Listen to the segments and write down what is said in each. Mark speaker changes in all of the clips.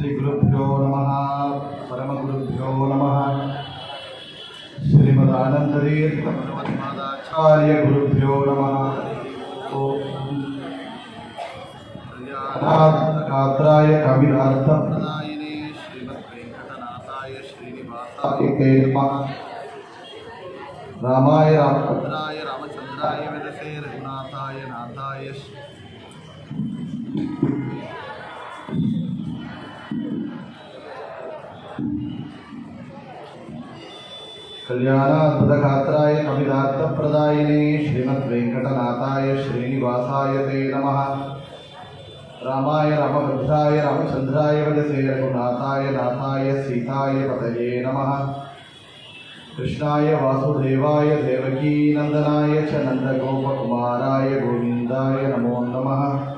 Speaker 1: श्रीगुरुभ्यो नमः परमगुरुभ्यो नमः श्रीमदानन्दतीर्थभगवत्पादाचार्यगुरुभ्यो नमः कात्राय कविरार्थप्रदायिने श्रीमद्वेङ्कटनाथाय श्रीनिवासाय नमः रामाय रामभद्राय रामचन्द्राय विदसे रघुनाथाय नाथाय कल्याणाद्भुतगात्राय कविदार्थप्रदायिने श्रीमद्वेङ्कटनाथाय श्रीनिवासाय ते नमः रामाय रामभद्राय रामचन्द्राय वदसे रघुनाथाय नाथाय सीताय पतये नमः कृष्णाय वासुदेवाय देवकीनन्दनाय च नन्दगोपकुमाराय गोविन्दाय नमो नमः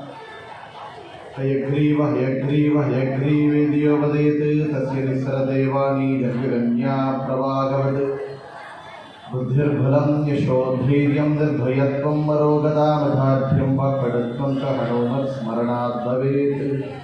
Speaker 1: हयग्रीव हयग्रीव हयग्रीवेद्यो वदेत् तस्य निःसरदेवानी जग्रन्या प्रवागवत् बुद्धिर्बलं यशोधैर्यं निर्भयत्वं मरोगतामधाढ्यं वाक्पटुत्वं च हनोमत्स्मरणात् भवेत्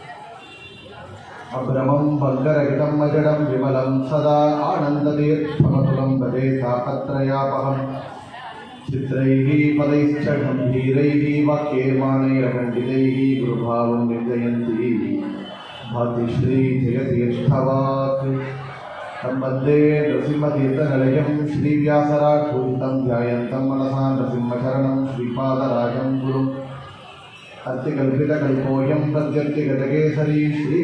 Speaker 1: अभ्रमं भङ्गरहितं अजडं विमलं सदा आनन्दतीर्थमतुलं भजे तापत्रयापहम् चित्रैः पदैश्च गम्भीरैः वाक्येर्माणैरखण्डितैः गुरुभावं निर्जयन्ती भाति श्रीजयतीर्थवाक् तं वन्दे नृसिंहतीर्थनिलयं श्रीव्यासराट्पूजितं ध्यायन्तं मनसा नृसिंहशरणं श्रीपादराजं गुरुम् अत्यकल्पितकल्पोऽयं प्रत्यर्थिगतकेसरी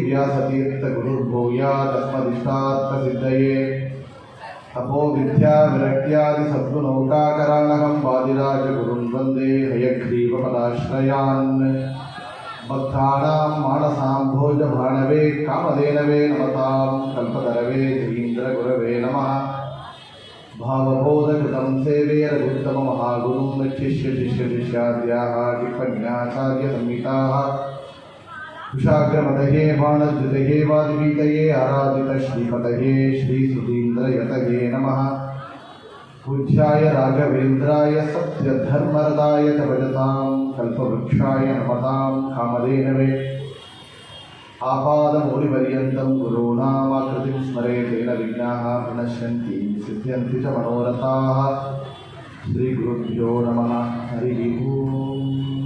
Speaker 1: श्रीव्यासतीर्थगुरुर्भूयादस्मदिष्टार्थसिद्धये तपो विद्याविरक्त्यादिसद्गुणौकाकराणकं वादिराजगुरुं वन्दे हयग्रीवपदाश्रयान् भक्तानां मानसां भोजभाणवे कामधेनवे नमतां कल्पतरवे जयीन्द्रगुरवे नमः भावबोधकृतं सेवे रघुत्तममहागुरुं शिष्य शिष्यशिष्याद्याः टिप्पण्याचार्यसंहिताः कुशाग्रमतये बाणद्युतये वादिवीतये आराधितश्रीपतये श्रीसुधीन्द्रयतये नमः पूज्याय राघवेन्द्राय सत्यधर्मरदाय च भजतां कल्पवृक्षाय नमतां कामधेनवे आपादमौलिपर्यन्तं गुरूणामाकृतिं स्मरेतेन विघ्नाः प्रणश्यन्ति सिद्ध्यन्ति च मनोरथाः श्रीगुरुभ्यो नमः हरिः ओम्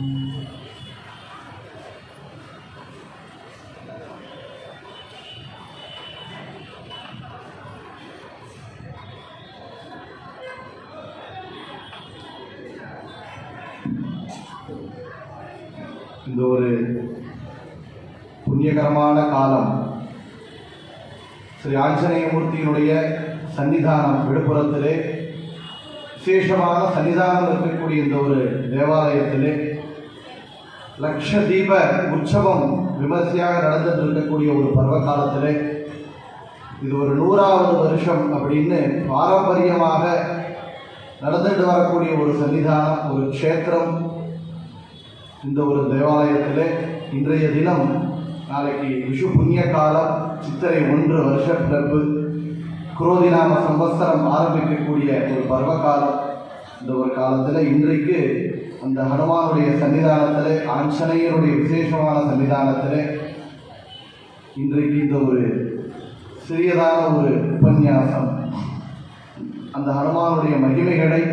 Speaker 1: இந்த ஒரு புண்ணியகரமான காலம் ஸ்ரீ ஆஞ்சநேயமூர்த்தியினுடைய சன்னிதானம் விழுப்புரத்திலே விசேஷமான சன்னிதானம் இருக்கக்கூடிய இந்த ஒரு தேவாலயத்திலே லக்ஷ தீப உற்சவம் விமர்சையாக நடந்துட்டு இருக்கக்கூடிய ஒரு பருவ காலத்திலே இது ஒரு நூறாவது வருஷம் அப்படின்னு பாரம்பரியமாக நடந்துட்டு வரக்கூடிய ஒரு சன்னிதானம் ஒரு க்ஷேத்திரம் இந்த ஒரு தேவாலயத்தில் இன்றைய தினம் நாளைக்கு விஷு புண்ணிய காலம் சித்திரை ஒன்று வருஷ பிறப்பு குரோதிநாம சம்பத்சரம் ஆரம்பிக்கக்கூடிய ஒரு பருவகாலம் இந்த ஒரு காலத்தில் இன்றைக்கு அந்த ஹனுமானுடைய சன்னிதானத்தில் ஆஞ்சநேயருடைய விசேஷமான சன்னிதானத்தில் இன்றைக்கு இந்த ஒரு சிறியதான ஒரு உபன்யாசம் அந்த ஹனுமானுடைய மகிமைகளை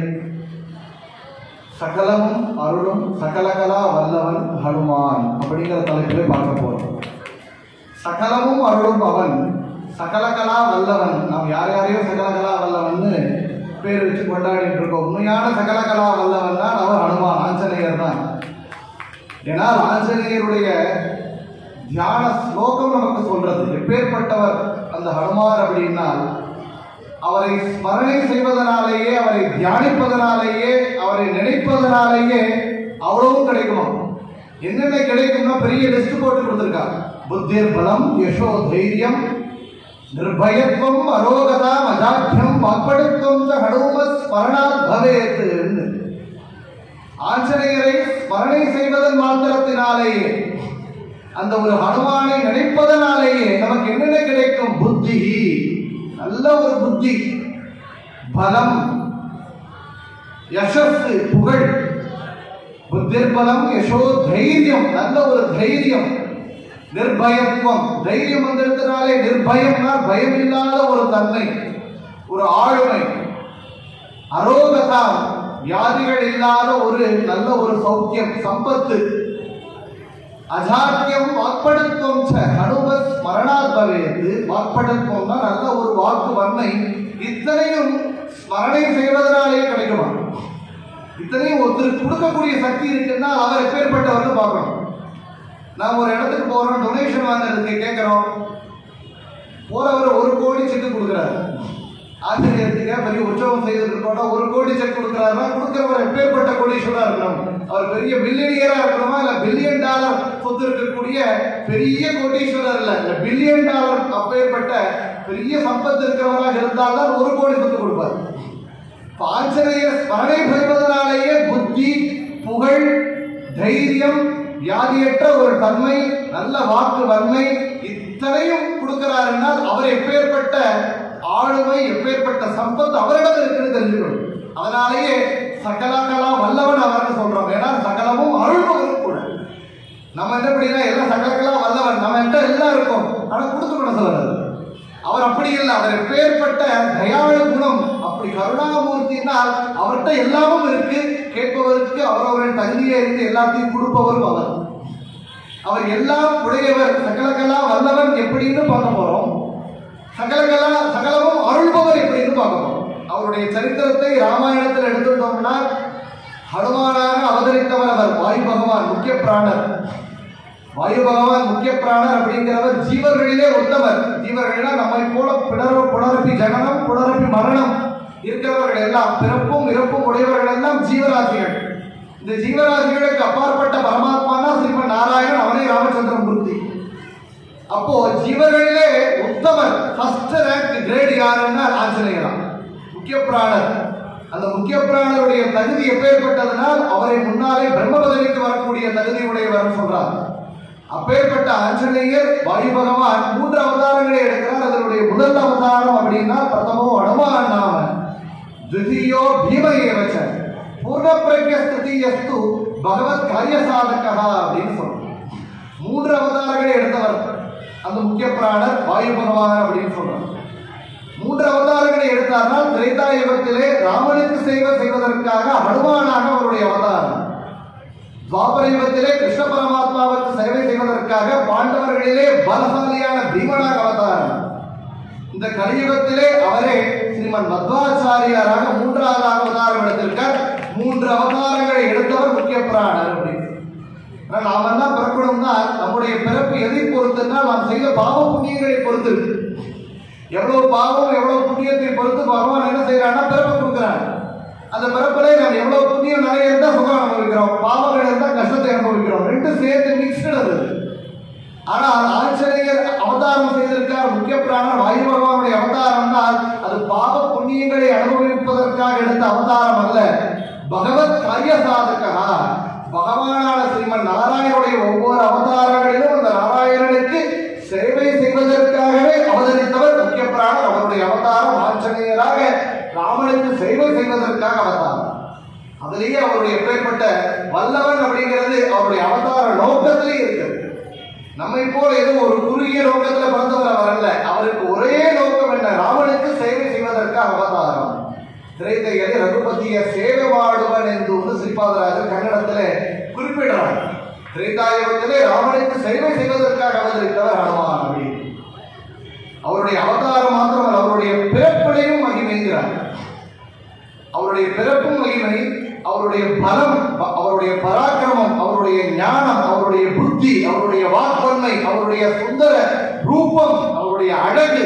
Speaker 1: சகலமும் அருளும் சகலகலா வல்லவன் ஹனுமான் அப்படிங்கிற தலைப்பிலே பார்க்க போறோம் சகலமும் அருளும் அவன் சகலகலா வல்லவன் நாம் யார் யாரையோ சகலகலா வல்லவன்னு பேர் வச்சு கொண்டாடிட்டு இருக்கோம் உண்மையான சகலகலா வல்லவன் தான் அவர் ஹனுமான் ஆஞ்சநேயர் தான் ஏன்னா ஆஞ்சநேயருடைய தியான ஸ்லோகம் நமக்கு சொல்றது எப்பேற்பட்டவர் அந்த ஹனுமார் அப்படின்னால் அவரை ஸ்மரணை செய்வதனாலேயே அவரை தியானிப்பதனாலேயே அவரை நினைப்பதனாலேயே அவ்வளவும் கிடைக்குமா என்னென்ன கிடைக்கும்னா பெரிய லிஸ்ட் போட்டு கொடுத்துருக்காங்க புத்திர் பலம் யசோ தைரியம் நிர்பயத்துவம் அரோகதா அஜாட்சியம் வாக்படுத்துவம் ச ஹனும ஸ்மரணாத் பவேத் ஆஞ்சநேயரை ஸ்மரணை செய்வதன் மாத்திரத்தினாலேயே அந்த ஒரு ஹனுமானை நினைப்பதனாலேயே நமக்கு என்னென்ன கிடைக்கும் புத்தி நல்ல ஒரு புத்தி பலம் யசஸ் புகழ் புத்திர்பலம் யசோ தைரியம் நல்ல ஒரு தைரியம் நிர்பயத்துவம் தைரியம் வந்திருந்தனாலே நிர்பயம்னா பயம் இல்லாத ஒரு தன்மை ஒரு ஆளுமை அரோகதா வியாதிகள் இல்லாத ஒரு நல்ல ஒரு சௌக்கியம் சம்பத்து அஜாத்தியம் வாக்படுத்துவம் ச அனுபத் ஸ்மரணாத் பவேது வாக்படுத்துவம்னா நல்ல ஒரு வாக்கு வன்மை இத்தனையும் ஸ்மரணை செய்வதனாலே கிடைக்குமா இத்தனையும் ஒருத்தருக்கு கொடுக்கக்கூடிய சக்தி இருக்குன்னா அவர் எப்பேற்பட்டவர்னு பார்க்கணும் நாம் ஒரு இடத்துக்கு போறோம் டொனேஷன் வாங்குறதுக்கு கேட்கிறோம் போறவர் ஒரு கோடி செக் கொடுக்குறாரு ஆச்சரியத்துக்கு பெரிய உற்சவம் செய்துட்டு இருக்கோம்னா ஒரு கோடி செக் கொடுக்குறாருன்னா கொடுக்குறவர் எப்பேற்பட்ட கோடீஸ்வரா இருக்கணும் அவர் பெரிய பில்லியனியரா இருக்கணுமா இல்ல பில்லியன் டாலர் சொத்து இருக்கக்கூடிய பெரிய கோடீஸ்வரர் இல்ல இந்த பில்லியன் டாலர் அப்பேற்பட்ட பெரிய சம்பத்து இருக்கிறவராக இருந்தால்தான் ஒரு கோடி சொத்து கொடுப்பார் இப்ப ஆஞ்சநேயர் ஸ்மரணை பெறுவதனாலேயே புத்தி புகழ் தைரியம் வியாதியற்ற ஒரு தன்மை நல்ல வாக்கு வன்மை இத்தனையும் கொடுக்கிறாருன்னா அவர் எப்பேற்பட்ட ஆளுமை எப்பேற்பட்ட சம்பத்து அவரிடம் இருக்குன்னு தெரிஞ்சுக்கணும் அதனாலேயே சகலகலா வல்லவன் அவர்னு சொல்றோம் ஏன்னா சகலமும் அருள்பவரும் கூட நம்ம என்ன அப்படின்னா எல்லாம் சகலகலா வல்லவன் நம்ம என்கிட்ட எல்லாம் இருக்கும் ஆனா கொடுக்க பண்ண சொல்லறது அவர் அப்படி இல்லை அவர் எப்பேற்பட்ட தயாளு குணம் அப்படி கருணாமூர்த்தினால் அவர்கிட்ட எல்லாமும் இருக்கு கேட்பவருக்கு அவரவரின் தகுதியே இருந்து எல்லாத்தையும் கொடுப்பவரும் அவர் அவர் எல்லாம் உடையவர் சகலகலா வல்லவன் எப்படின்னு பார்க்க போறோம் சகலகலா சகலமும் அருள்பவர் எப்படின்னு பார்க்க போறோம் அவருடைய சரித்திரத்தை ராமாயணத்தில் எடுத்துட்டோம்னா ஹனுமானாக அவதரித்தவர் அவர் வாயு பகவான் முக்கிய பிராணர் வாயு பகவான் முக்கிய பிராணர் அப்படிங்கிறவர் ஜீவர்களிலே உத்தவர் ஜீவர்கள்னா நம்மை போல பிடர புனரப்பி ஜனனம் புனரப்பி மரணம் இருக்கிறவர்கள் எல்லாம் பிறப்பும் இறப்பும் உடையவர்கள் எல்லாம் ஜீவராசிகள் இந்த ஜீவராசிகளுக்கு அப்பாற்பட்ட பரமாத்மானா ஸ்ரீமன் நாராயணன் அவனே ராமச்சந்திரன் மூர்த்தி அப்போ ஜீவர்களிலே உத்தமர் ஃபர்ஸ்ட் ரேங்க் கிரேட் யாருன்னா ஆஞ்சநேயரா முக்கிய பிராணர் அந்த முக்கிய பிராணருடைய தகுதி எப்பேற்பட்டதுனால் அவரை முன்னாலே பிரம்ம பதவிக்கு வரக்கூடிய தகுதி உடையவர் சொல்றார் அப்பேற்பட்ட ஆஞ்சநேயர் வாயு பகவான் மூன்று அவதாரங்களை எடுக்கிறார் அதனுடைய முதல் அவதாரம் அப்படின்னா பிரதமோ அனுமான் நாம द्वितीयो भीम एव च பூர்ணப்பிரஜஸ்தியஸ்து பகவத் காரிய சாதகா அப்படின்னு சொல்றோம் மூன்று அவதாரங்களை எடுத்தவர் அந்த முக்கிய பிராணர் வாயு பகவான் அப்படின்னு சொல்றார் மூன்று அவதாரங்களை எடுத்தார்னால் திரேதா யுகத்திலே ராமனுக்கு சேவை செய்வதற்காக ஹனுமானாக அவருடைய அவதாரம் துவாபர யுகத்திலே கிருஷ்ண பரமாத்மாவுக்கு சேவை செய்வதற்காக பாண்டவர்களிலே பலசாலியான பீமனாக அவதாரம் இந்த கலியுகத்திலே அவரே ஸ்ரீமன் மத்வாச்சாரியாராக மூன்றாவது அவதாரம் எடுத்திருக்கார் மூன்று அவதாரங்களை எடுத்தவர் முக்கிய பிராணர் அப்படின்னு ஆனா நாம என்ன பிறக்கணும்னா நம்முடைய பிறப்பு எதை பொறுத்துன்னா நாம் செய்த பாவ புண்ணியங்களை பொறுத்து இருக்கு. எவ்வளவு பாவம் எவ்வளவு புண்ணியத்தை பொறுத்து பகவான் என்ன செய்யறான்னா பிறப்பு கொடுக்குறாங்க அந்த பிறப்பிலே நாம் எவ்வளவு புண்ணியம் நிறைய இருந்தா சுகம் அனுபவிக்கிறோம் பாவங்கள் இருந்தா கஷ்டத்தை அனுபவிக்கிறோம் ரெண்டு சேர்த்து மிக்ஸ்டு அது ஆனால் ஆஞ்சநேயர் அவதாரம் செய்திருக்கார் முக்கிய பிராணர் வாயு பகவானுடைய அவதாரம் தான் அது பாவ புண்ணியங்களை அனுபவிப்பதற்காக எடுத்த அவதாரம் அல்ல பகவத் காரிய சாதகா பகவானான ஸ்ரீமன் நாராயணனுடைய ஒவ்வொரு அவதாரங்களிலும் அந்த நாராயணனுக்கு சேவை செய்வதற்காகவே அவதரித்தவர் முக்கிய பிராணர் அவருடைய அவதாரம் ஆஞ்சநேயராக ராமனுக்கு சேவை செய்வதற்காக அவதாரம் அதிலேயே அவருடைய எப்பேற்பட்ட வல்லவன் அப்படிங்கிறது அவருடைய அவதார நோக்கத்திலே இருக்கிறது நம்மை போல ஏதோ ஒரு குறுகிய நோக்கத்துல பிறந்தவர் அவர் அல்ல அவருக்கு ஒரே நோக்கம் என்ன ராமனுக்கு சேவை செய்வதற்காக அவதாரம் திரைத்தைகளை ரகுபதிய சேவை வாடுவன் என்று ஒன்று ஸ்ரீபாதராஜர் கன்னடத்திலே குறிப்பிடுறார் திரைத்தாயுகத்திலே ராமனுக்கு சேவை செய்வதற்காக அவதரித்தவர் ஹனுமான் அப்படின்னு அவருடைய அவதாரம் மாத்திரமல்ல அவருடைய பிறப்பிலையும் மகிமைங்கிறார் அவருடைய பிறப்பும் மகிமை அவருடைய பலம் ப- அவருடைய பராக்கிரமம் அவருடைய ஞானம் அவருடைய புத்தி அவருடைய வாக்வன்மை அவருடைய சுந்தர ரூபம் அவருடைய அழகு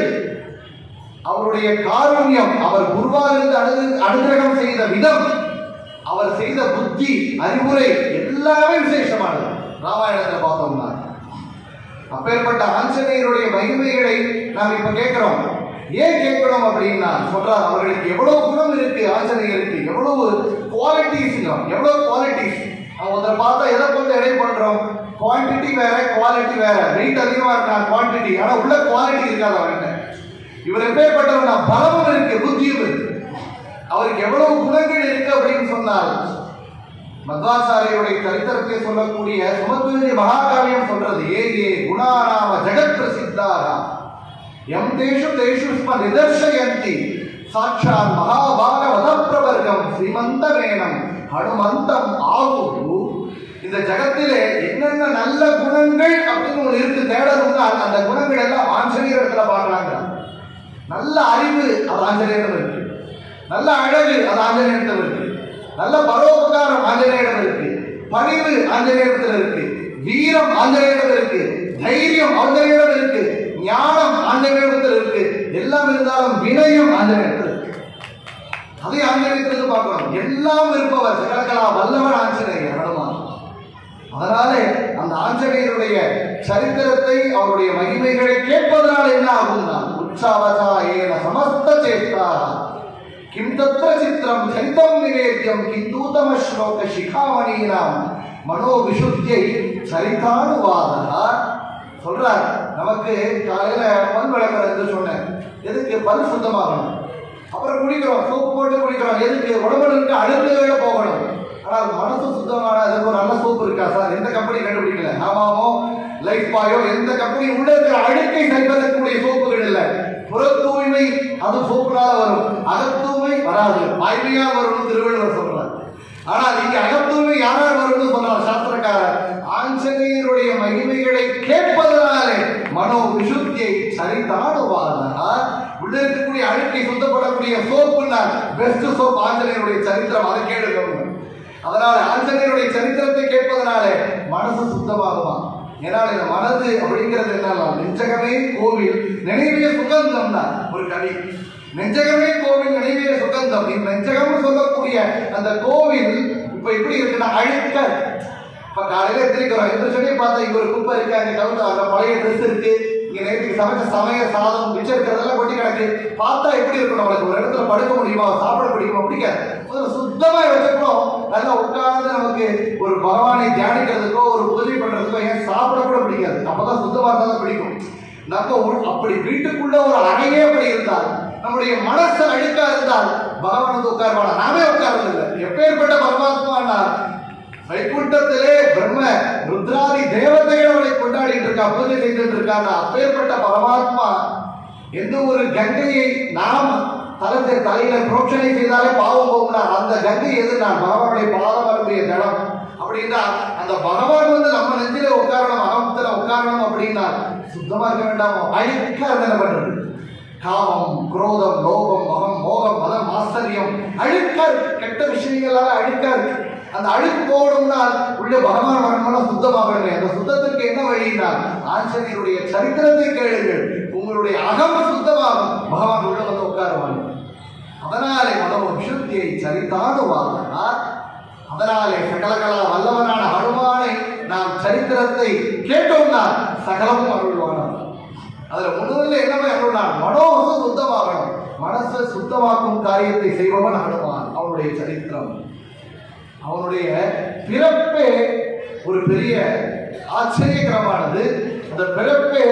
Speaker 1: அவருடைய காருண்யம் அவர் குருவாலிருந்து அனு அனுகிரகம் செய்த விதம் அவர் செய்த புத்தி அறிவுரை எல்லாமே விசேஷமானது ராமாயணத்தில் பார்த்தோம்னா அப்பேற்பட்ட ஆஞ்சநேயருடைய மகிமைகளை நாம் இப்ப கேட்கிறோம் ஏன் கேட்கிறோம் அப்படின்னா சொல்றார் அவர்களுக்கு எவ்வளவு குணம் இருக்கு ஆஞ்சநேயருக்கு எவ்வளவு குவாலிட்டிஸ் எவ்வளவு குவாலிட்டிஸ் அவன் ஒருத்தரை பார்த்தா எதை கொண்டு எடை பண்றோம் குவான்டிட்டி வேற குவாலிட்டி வேற வெயிட் அதிகமா இருக்கான் குவான்டிட்டி ஆனா உள்ள குவாலிட்டி இருக்காது அவன்கிட்ட இவர் எப்பேற்பட்டவனா பலமும் இருக்கு புத்தியும் இருக்கு அவருக்கு எவ்வளவு குணங்கள் இருக்கு அப்படின்னு சொன்னால் மத்வாச்சாரியருடைய சரித்திரத்தை சொல்லக்கூடிய சுமத்விஜய மகாகாவியம் சொல்றது ஏ ஏ குணாநாம ஜெகத் பிரசித்தாக எம் தேஷு தேஷு ஸ்ம நிதர்ஷயந்தி சாட்சாத் மகாபாக வதப்பிரவர்க்கம் ஸ்ரீமந்த வேணம் ஹனுமந்தம் ஆகு இந்த ஜகத்திலே என்னென்ன நல்ல குணங்கள் அப்படின்னு ஒன்று இருக்கு தேடணும்னா அந்த குணங்கள் எல்லாம் ஆஞ்சநேயர் இடத்துல பார்க்கலாங்க நல்ல அறிவு அது ஆஞ்சநேயரிடம் இருக்கு நல்ல அழகு அது ஆஞ்சநேயரிடம் இருக்கு நல்ல பரோபகாரம் ஆஞ்சநேயரிடம் இருக்கு பணிவு ஆஞ்சநேயரிடத்தில் இருக்கு வீரம் ஆஞ்சநேயரிடம் இருக்கு தைரியம் ஆஞ்சநேயரிடம் இருக்கு ஞானம் ஆஞ்சநேயரிடத்தில் இருக்கு எல்லாம் இருந்தாலும் வினயம் ஆஞ்சநேயரிடத்தில் இருக்கு அதை ஆஞ்சநேயத்திலிருந்து பார்க்கணும் எல்லாம் இருப்பவர் சகலகலா வல்லவர் ஆஞ்சநேயர் ஹனுமான் அதனாலே அந்த ஆஞ்சநேயருடைய சரித்திரத்தை அவருடைய மகிமைகளை கேட்பதனால் என்ன ஆகும்னா உற்சாவசா ஏன சமஸ்த சேத்தா கிம் தத்ர சித்திரம் சரிதம் நிவேத்தியம் கிந்தூதம ஸ்லோக சிகாமணீனாம் மனோ விசுத்தியை சரிதானுவாதா சொல்றார் நமக்கு காலையில பல் விளக்கணும் என்று சொன்னேன் எதுக்கு பல் சுத்தமாகணும் அப்புறம் குடிக்கிறோம் சோப்பு போட்டு குடிக்கிறோம் எதுக்கு உடம்புல இருக்க அழுக்குகள போகணும் ஆனால் மனசு சுத்தமான அதுக்கு ஒரு நல்ல சோப்பு இருக்கா சார் எந்த கம்பெனி கண்டுபிடிக்கல ஆமாமோ லைஃப் பாயோ எந்த கம்பெனி உள்ள இருக்கிற அழுக்கை சரிபதற்கூடிய சோப்புகள் இல்லை புற தூய்மை அது சோப்புனால வரும் அகத்தூய்மை வராது வாய்மையா வரும்னு திருவள்ளுவர் சொல்றார் ஆனால் இங்க அகத்தூய்மை யாரால் வரும்னு சொன்னார் சாஸ்திரக்காரர் ஆஞ்சநேயருடைய மகிமைகளை கேட்பதனாலே மனோ விசுத்தியை சரிதாடுவாதா உள்ள இருக்கக்கூடிய அழுக்கை சுத்தப்படக்கூடிய சோப்புன்னா பெஸ்ட் சோப் ஆஞ்சநேயருடைய சரித்திரம் அதை கேளுங்க அதனால ஆஞ்சநேயருடைய சரித்திரத்தை கேட்பதனாலே மனசு சுத்தமாகுமா ஏன்னால் இந்த மனது அப்படிங்கிறது என்னன்னா நெஞ்சகமே கோவில் நினைவே சுகந்தம் தான் ஒரு கவி நெஞ்சகமே கோவில் நினைவே சுகந்தம் இந்த நெஞ்சகம் சொல்லக்கூடிய அந்த கோவில் இப்ப எப்படி இருக்குன்னா அழுக்க இப்ப காலையில எந்திரிக்கிறோம் எந்திரிச்சோடனே பார்த்தா இங்க ஒரு குப்பை இருக்கு அங்க கவுந்த அங்க பழைய ட்ரெஸ் இருக்கு இங்க நேற்றுக்கு சமைச்ச சமய சாதம் மிச்சம் இருக்கிறதெல்லாம் கொட்டி கிடக்கு பார்த்தா எப்படி இருக்கும் நம்மளுக்கு ஒரு இடத்துல படுக்க முடியுமா சாப்பிட முடியுமா பிடிக்காது முதல்ல சுத்தமா வச்சுக்கணும் நல்லா உட்கார்ந்து நமக்கு ஒரு பகவானை தியானிக்கிறதுக்கோ ஒரு பூஜை பண்றதுக்கோ ஏன் சாப்பிட கூட பிடிக்காது அப்பதான் சுத்தமா இருந்தா தான் பிடிக்கும் நம்ம உள்- அப்படி வீட்டுக்குள்ள ஒரு அறையே அப்படி இருந்தால் நம்முடைய மனசு அழுக்கா இருந்தால் பகவான் வந்து உட்காருவானா நாமே உட்கார்றது இல்லை எப்பேற்பட்ட பரமாத்மா வைகுண்டத்திலே பிரம்ம ருத்ராதி தேவதைகள் அவனை கொண்டாடிட்டு இருக்கா பூஜை செய்துட்டு இருக்காங்க அப்பேற்பட்ட பரமாத்மா எந்த ஒரு கங்கையை நாம் தலத்தை தலையில புரோட்சனை செய்தாலே பாவம் போகும்னா அந்த கங்கை எது நான் பகவானுடைய பாதம் வரக்கூடிய ஜலம் அப்படின்னா அந்த பகவான் வந்து நம்ம நெஞ்சில உட்காரணும் அகத்துல உட்காரணும் அப்படின்னா சுத்தமா இருக்க வேண்டாமோ அழுக்கா இருந்தா என்ன பண்றது காமம் குரோதம் லோகம் மகம் மோகம் மதம் ஆச்சரியம் அழுக்கா இருக்கு கெட்ட விஷயங்களால அழுக்கா இருக்கு அந்த அழுக்கு போகணும்னா உள்ள பகவான் வரணும்னா சுத்தமாக வேண்டும் அந்த சுத்தத்திற்கு என்ன வழினா ஆஞ்சநேயருடைய சரித்திரத்தை கேளுங்கள் உங்களுடைய அகம் சுத்தமாகும் பகவான் உள்ள வந்து உட்காருவாங்க அதனாலே மனோ விசுத்தியை சரிதாடுவார்கள் அதனாலே சகலகலா வல்லவனான ஹனுமானை நாம் சரித்திரத்தை கேட்டோம்னா சகலமும் அருள்வானார் அதுல முதல்ல என்னவே அருள்னான் மனோசு சுத்தமாகணும் மனசை சுத்தமாக்கும் காரியத்தை செய்பவன் ஹனுமான் அவனுடைய சரித்திரம் அவனுடைய பிறப்பே ஒரு பெரிய ஆச்சரியகரமானது அந்த பிறப்பே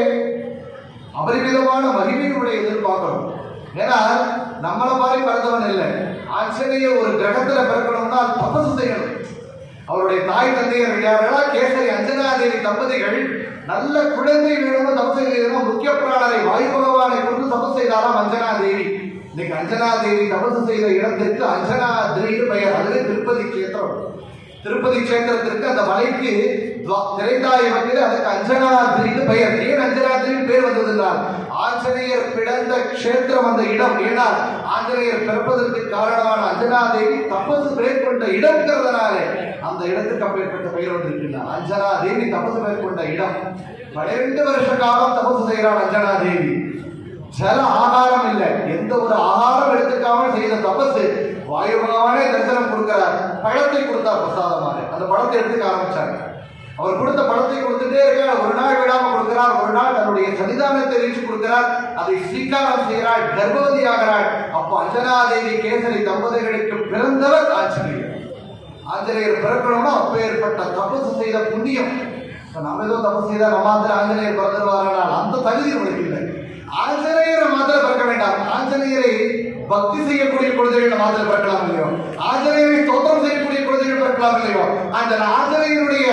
Speaker 1: அபரிமிதமான மகிமையுடைய எதிர்பார்க்கிறோம் ஏன்னா நம்மளை மாதிரி பிறந்தவன் இல்லை ஆஞ்சநேயர் ஒரு கிரகத்துல பிறக்கணும்னா தபசு செய்யணும் அவருடைய தாய் தந்தையர் யாரெல்லா கேசரி அஞ்சனாதேவி தம்பதிகள் நல்ல குழந்தை வேணும்னு தபசு செய்யணும் முக்கிய பிராணரை வாயு பகவானை கொண்டு தபசு செய்தாராம் அஞ்சனா தேவி இன்னைக்கு அஞ்சனா தேவி தபசு செய்த இடத்திற்கு அஞ்சனாதிரின்னு பெயர் அதுவே திருப்பதி கஷேத்திரம் திருப்பதி கஷேத்திரத்திற்கு அந்த மலைக்கு துவா- திரைத்தாய் மத்தியில் அதுக்கு அஞ்சனாதிரின்னு பெயர் ஏன் அஞ்சனாதிரின்னு பேர் வந்ததுன்னா ஆஞ்சநேயர் பிறந்த கஷேத்திரம் அந்த இடம் ஏன்னா ஆஞ்சநேயர் பிறப்பதற்கு காரணமான அஞ்சனாதேவி தபசு மேற்கொண்ட இடம்ங்கிறதுனாலே அந்த இடத்துக்கு அப்பேற்பட்ட பெயர் வந்திருக்கின்றார் அஞ்சனா தேவி தபசு மேற்கொண்ட இடம் பன்னிரண்டு வருஷ காலம் தபசு செய்கிறார் அஞ்சனா தேவி ஜல ஆகாரம் இல்லை எந்த ஒரு ஆகாரம் எடுத்துக்காமல் செய்த தபசு வாயு பகவானே தரிசனம் கொடுக்கிறார் பழத்தை கொடுத்தார் பிரசாதமாக அந்த பழத்தை எடுத்துக்க ஆரம்பிச்சாங்க அவர் கொடுத்த பழத்தை கொடுத்துட்டே இருக்கார் ஒரு நாள் விடாம கொடுக்கிறார் ஒரு நாள் தன்னுடைய சன்னிதானத்தை வீழ்ச்சி கொடுக்கிறார் அதை ஸ்வீகாரம் செய்கிறாள் கர்ப்பவதி ஆகிறாள் அப்போ அஞ்சனாதேவி கேசரி தம்பதிகளுக்கு பிறந்தவர் ஆஞ்சநேயர் ஆஞ்சநேயர் பிறக்கணும்னா அப்பேற்பட்ட தபசு செய்த புண்ணியம் இப்ப நம்ம ஏதோ தபசு செய்தா நம்ம மாத்திரம் ஆஞ்சநேயர் பிறந்துருவாரானால் அந்த தகுதி நம்மளுக்கு இல்லை ஆஞ்சநேயரை மாத்திரம் பிறக்க வேண்டாம் ஆஞ்சநேயரை பக்தி செய்யக்கூடிய குழந்தைகள் நம்ம அதில் பிறக்கலாம் இல்லையோ ஆஞ்சநேயரை ஸ்தோத்திரம் செய்யக்கூடிய குழந்தைகள் பிறக்கலாம் இல்லையோ அந்த ஆஞ்சநேயனுடைய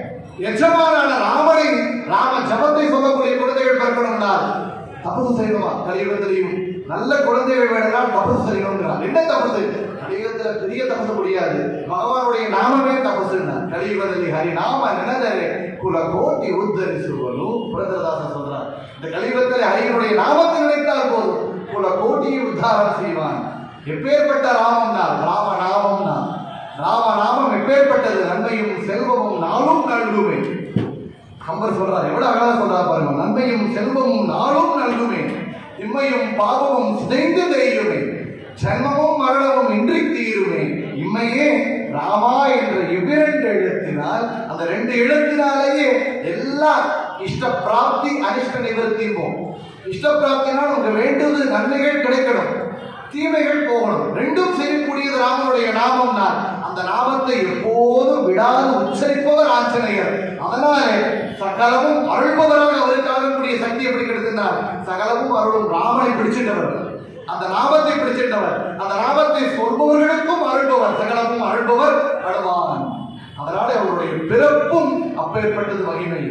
Speaker 1: எஜமானான ராமனை ராம ஜபத்தை சொல்லக்கூடிய குழந்தைகள் பிறக்கணும்னா தபசு செய்யணுமா கலியுகத்திலையும் நல்ல குழந்தைகள் வேணும்னா தபசு செய்யணுங்கிறார் என்ன தபசு கலியுகத்துல பெரிய தபசு முடியாது பகவானுடைய நாமமே தபசுன்னா கலியுகದಲ್ಲಿ ஹரி நாம ನೆನೆದರೆ குல கோட்டி உத்தரிಸುவನು புரததாசன் சொல்றார் இந்த கலியுகத்தில் ஹரியினுடைய நாமத்தை நினைத்தால் போதும் குல கோட்டியை உத்தாரம் செய்வான் எப்பேற்பட்ட ராமம்னா ராம நாமம்னா ராம நாமம் எப்பேற்பட்டது நன்மையும் செல்வமும் நாளும் நல்குமே கம்பர் சொல்றார் எவ்வளவு அழகா சொல்றார் பாருங்க நன்மையும் செல்வமும் நாளும் நல்குமே இம்மையும் பாவமும் சிதைந்து தெரியுமே ஜன்மமும் மரணமும் இன்றி தீருமே இம்மையே ராமா என்ற இவ்விரண்டு எழுத்தினால் அந்த ரெண்டு எழுத்தினாலேயே எல்லா இஷ்ட பிராப்தி அனிஷ்ட நிவர்த்தியும் இஷ்ட பிராப்தினா நமக்கு வேண்டுவது நன்மைகள் கிடைக்கணும் தீமைகள் போகணும் ரெண்டும் செய்யக்கூடியது ராமனுடைய நாமம் தான் அந்த நாமத்தை எப்போதும் விடாது உச்சரிப்பவர் ஆஞ்சநேயர் அதனாலே சகலமும் அருள்பவராக அவருக்கு ஆகக்கூடிய சக்தி எப்படி கிடைத்திருந்தார் சகலமும் அருளும் ராமனை பிடிச்சிட்டவர் அந்த நாமத்தை பிடிச்சிட்டவர் அந்த நாமத்தை சொல்பவர்களுக்கும் அருள்பவர் சகலமும் அருள்பவர் அழுவான் அதனால அவருடைய பிறப்பும் அப்பேற்பட்டது மகிமை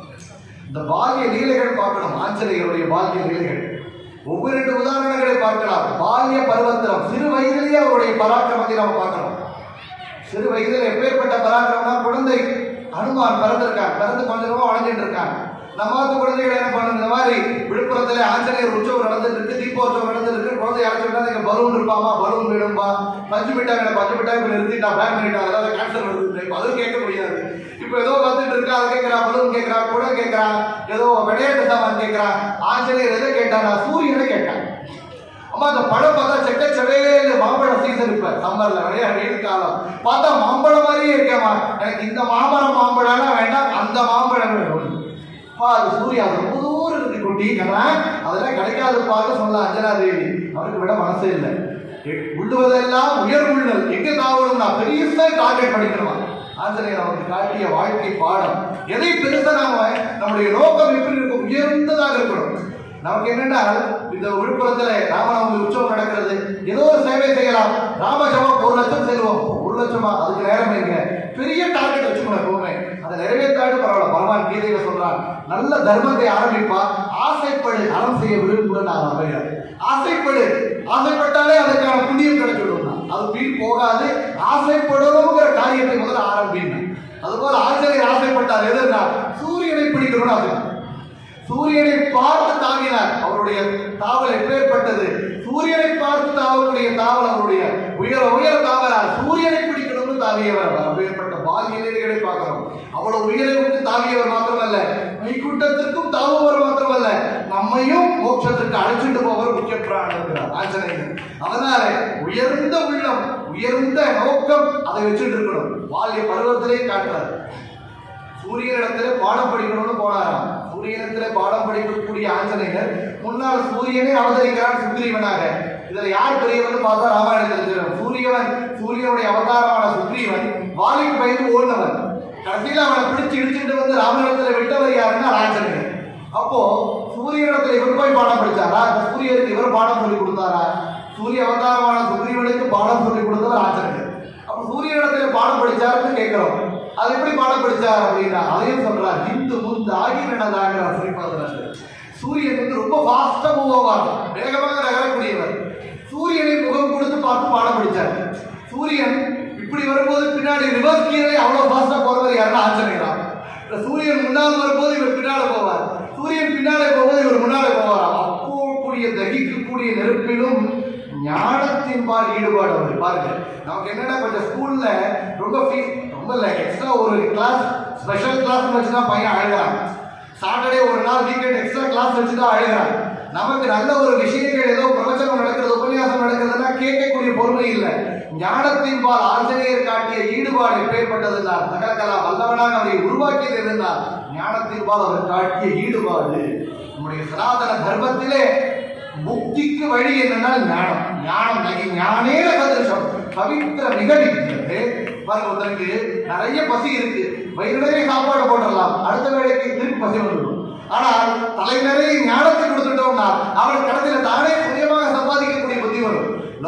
Speaker 1: இந்த பால்ய லீலைகள் பார்க்கணும் ஆஞ்சநேயருடைய பால்ய லீலைகள் ஒவ்வொரு ரெண்டு உதாரணங்களை பார்க்கலாம் பால்ய பருவத்திரம் சிறு வயதிலேயே அவருடைய பராக்கிரமத்தை நாம் பார்க்கிறோம் சிறு வயதில் எப்பேற்பட்ட பராக்கிரமம்னா குழந்தை ஹனுமான் பிறந்திருக்கான் பிறந்து கொஞ்ச ரூபா வளர்ந்துட்டு இருக்கான் நம்மாத்து குழந்தைகள் என்ன பண்ணும் இந்த மாதிரி விழுப்புரத்துல ஆஞ்சநேயர் உற்சவம் நடந்துட்டு இருக்கு தீபோற்சவம் நடந்துட்டு இருக்கு குழந்தை அழைச்சிட்டா இங்க பலூன் இருப்பாமா பலூன் வேணும்பா பஞ்சு மிட்டாய் வேணும் பஞ்சு மிட்டாய் இப்ப நிறுத்திட்டா பேன் பண்ணிட்டா அதாவது கேன்சல் வருது இப்ப அதுவும் கேட்க முடியாது இப்ப ஏதோ வந்துட்டு இருக்கா அது கேட்கிறா பலூன் கேட்கிறா கூட கேட்கிறா ஏதோ விளையாட்டு சாமான் கேட்கிறா ஆஞ்சநேயர் எதை கேட்டானா சூரியனை கேட்டான் அம்மா அந்த பழம் பார்த்தா செக்க செவேல மாம்பழம் சீசன் இப்ப சம்மர்ல நிறைய வெயில் காலம் பார்த்தா மாம்பழம் மாதிரியே இருக்கேம்மா எனக்கு இந்த மாமரம் மாம்பழம்லாம் வேண்டாம் அந்த மாம்பழம் வேணும் அப்பா அது சூர்யா அது ரொம்ப தூரம் இருக்கு குட்டி கண்ணா அதெல்லாம் கிடைக்காதுப்பான்னு சொல்ல அஞ்சனா தேவி அவருக்கு விட மனசே இல்லை எ- உள்ளுவதெல்லாம் உயர் உள்ளல் எங்க தாவணும்னா பெருசா டார்கெட் படிக்கணுமா ஆஞ்சநேயர் நமக்கு காட்டிய வாழ்க்கை பாடம் எதை பெருசா நாம நம்முடைய நோக்கம் எப்படி இருக்கும் உயர்ந்ததாக இருக்கணும் நமக்கு என்னன்னா இந்த விழுப்புரத்துல ராமநவமி உற்சவம் நடக்கிறது ஏதோ ஒரு சேவை செய்யலாம் ராமஜபம் ஒரு லட்சம் செல்வோம் ஒரு லட்சமா அதுக்கு நேரம் எங்க பெரிய டார்கெட் வச்சுக்கணும் எப்பவுமே அதை நிறைவேற்றாடு பரவாயில்ல பகவான் கீதையில சொல்றான் நல்ல தர்மத்தை ஆரம்பிப்பா ஆசைப்படு அறம் செய்ய விரும்புகிறேன் நான் அமைகிறார் ஆசைப்படு ஆசைப்பட்டாலே அதுக்கான புண்ணியம் கிடைச்சிடும் அது வீண் போகாது ஆசைப்படணுங்கிற காரியத்தை முதல்ல ஆரம்பிங்க அதுபோல ஆச்சரியர் ஆசைப்பட்டார் எதுனா சூரியனை பிடிக்கணும்னு ஆசைப்பட்டார் சூரியனை பார்த்து தாவினார் அவருடைய தாவல் எப்பேற்பட்டது சூரியனை பார்த்து தாவக்கூடிய தாவல் அவருடைய உயர உயர தாவலார் சூரியனை பிடிக்கணும்னு தாவியவர் அவர் அப்பேற்பட்ட பால்ய நிலைகளை பார்க்கிறோம் அவ்வளவு உயரவுக்கு தாவியவர் மாத்திரமல்ல மைக்கூட்டத்திற்கும் தாவுபவர் மாத்திரமல்ல நம்மையும் மோட்சத்திற்கு அழைச்சிட்டு போவர் முக்கிய பிராணர் ஆஞ்சநேயர் அதனால உயர்ந்த உள்ளம் உயர்ந்த நோக்கம் அதை வச்சுட்டு இருக்கணும் பால்ய பருவத்திலே காட்டுறார் சூரியனிடத்திலே பாடம் படிக்கணும்னு போனாராம் சூரியனிடத்திலே பாடம் படிக்கக்கூடிய ஆஞ்சநேயர் முன்னால் சூரியனே அவதரிக்கிறான் சுக்ரீவனாக இதுல யார் பெரியவன் பார்த்தா ராமாயணத்தில் தெரியும் சூரியவன் சூரியனுடைய அவதாரமான சுக்ரீவன் வாலிக்கு பயந்து ஓடினவன் கடைசியில் அவனை பிடிச்சு இடிச்சுட்டு வந்து ராமனிடத்துல விட்டவர் யாருன்னா ஆஞ்சநேயர் அப்போ சூரியனிடத்துல இவர் போய் பாடம் படிச்சாரா இந்த சூரியனுக்கு இவர் பாடம் சொல்லி கொடுத்தாரா சூரிய அவதாரமான சுக்ரீவனுக்கு பாடம் சொல்லி கொடுத்தவர் ஆஞ்சநேயர் அப்ப சூரியனிடத்துல பாடம் படிச்சாருன்னு கேட்கிறோம் அது எப்படி பாடம் படிச்சார் அப்படின்னா அதையும் சொல்றார் இந்து முந்து ஆகிரணதாக ஸ்ரீபாதராஜர் சூரியன் வந்து ரொம்ப ஃபாஸ்டா மூவ் ஆவார் வேகமாக நகரக்கூடியவர் சூரியனை முகம் கொடுத்து பார்த்து பாடம் படிச்சார் சூரியன் இப்படி வரும்போது பின்னாடி ரிவர்ஸ் கீழே அவ்வளவு ஃபாஸ்டா போறவர் யாருன்னா ஆஞ்சநேயரா இந்த சூரியன் முன்னால் வரும்போது இவர் பின்னால போவார் சூரியன் பின்னாலே போகும்போது இவர் முன்னாலே போவார் அப்போ கூடிய தகிக்கக்கூடிய நெருப்பிலும் ஞானத்தின் பால் ஈடுபாடு அவர் பாருங்க நமக்கு என்னன்னா கொஞ்சம் ஸ்கூல்ல ரொம்ப ஃபீஸ் ரொம்ப இல்லை எக்ஸ்ட்ரா ஒரு கிளாஸ் ஸ்பெஷல் கிளாஸ் வச்சு தான் பையன் அழகிறான் சாட்டர்டே ஒரு நாள் வீக்கெண்ட் எக்ஸ்ட்ரா கிளாஸ் வச்சு தான் அழகிறான் நமக்கு நல்ல ஒரு விஷயங்கள் ஏதோ பிரவச்சனம் நடக்கிறது உபன்யாசம் நடக்கிறதுனா கேட்கக்கூடிய பொறுமை இல்லை ஞானத்தின் பால் ஆஞ்சநேயர் காட்டிய ஈடுபாடு எப்பேற்பட்டதுன்னா சகலகலா வல்லவனாக அவரை உருவாக்கியது இருந்தால் ஞானத்தின் பால் அவர் காட்டிய ஈடுபாடு நம்முடைய சனாதன தர்மத்திலே முக்திக்கு வழி என்னன்னா ஞானம் ஞானம் நகி ஞானேன சதிருஷம் பவித்திர நிகழ்கிறது பாருங்க ஒருத்தருக்கு நிறைய பசி இருக்கு வயிறு நிறைய சாப்பாடு போட்டுடலாம் அடுத்த வேலைக்கு திருப்பி பசி வந்துடும் ஆனால் தலை நிறைய ஞானத்தை கொடுத்துட்டோம்னா அவன் கடைசியில தானே சுயமாக சம்பாதிக்கக்கூடிய புத்தி வரும்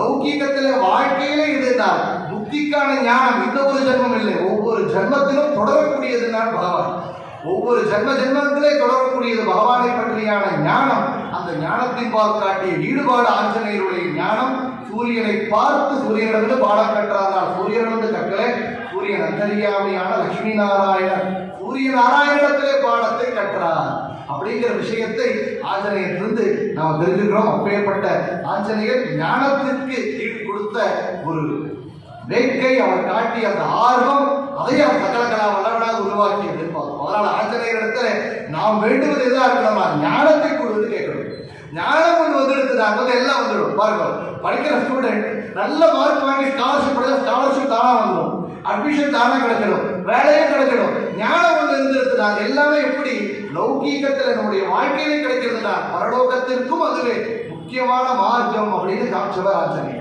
Speaker 1: லௌகீகத்திலே வாழ்க்கையிலே இதுதான் முக்திக்கான ஞானம் இந்த ஒரு ஜென்மம் இல்லை ஒவ்வொரு ஜென்மத்திலும் தொடரக்கூடியதுதான் பகவான் ஒவ்வொரு ஜென்ம ஜென்மத்திலே தொடரக்கூடியது பகவானை பற்றியான ஞானம் அந்த ஞானத்தின் பால் காட்டிய ஈடுபாடு ஆஞ்சநேயருடைய ஞானம் சூரியனை பார்த்து சூரியனிடமிருந்து பாடம் கற்றார்கள் சூரியனிடமிருந்து கற்கலே சூரியன் அந்தரியாமையான லட்சுமி நாராயணன் சூரிய நாராயணத்திலே பாடத்தை கற்றார் அப்படிங்கிற விஷயத்தை ஆஞ்சநேயத்திலிருந்து நாம் தெரிஞ்சுக்கிறோம் அப்பேற்பட்ட ஆஞ்சநேயர் ஞானத்திற்கு ஈடு கொடுத்த ஒரு வேட்கை அவர் காட்டிய அந்த ஆர்வம் அதை அவர் சகலகலா வல்லவனாக உருவாக்கியது பார்த்தோம் அதனால ஆஞ்சநேயரிடத்துல நாம் வேண்டுவது எதா இருக்கணுமா ஞானத்தை கொடுத்து கேட்கணும் ஞானம் ஒன்று வந்துடுது நாங்கள் வந்து எல்லாம் வந்துடும் பாருங்க படிக்கிற ஸ்டூடெண்ட் நல்ல மார்க் வாங்கி ஸ்காலர்ஷிப் படிச்சா ஸ்காலர்ஷிப் தானா வந்துடும் அட்மிஷன் தானா கிடைச்சிடும் வேலையும் கிடைச்சிடும் ஞானம் ஒன்று இருந்திருக்கு நாங்க எல்லாமே எப்படி லௌகீகத்துல நம்முடைய வாழ்க்கையிலே கிடைக்கிறது தான் பரலோகத்திற்கும் அதுவே முக்கியமான மார்க்கம் அப்படின்னு காமிச்சவர் ஆஞ்சநேயர்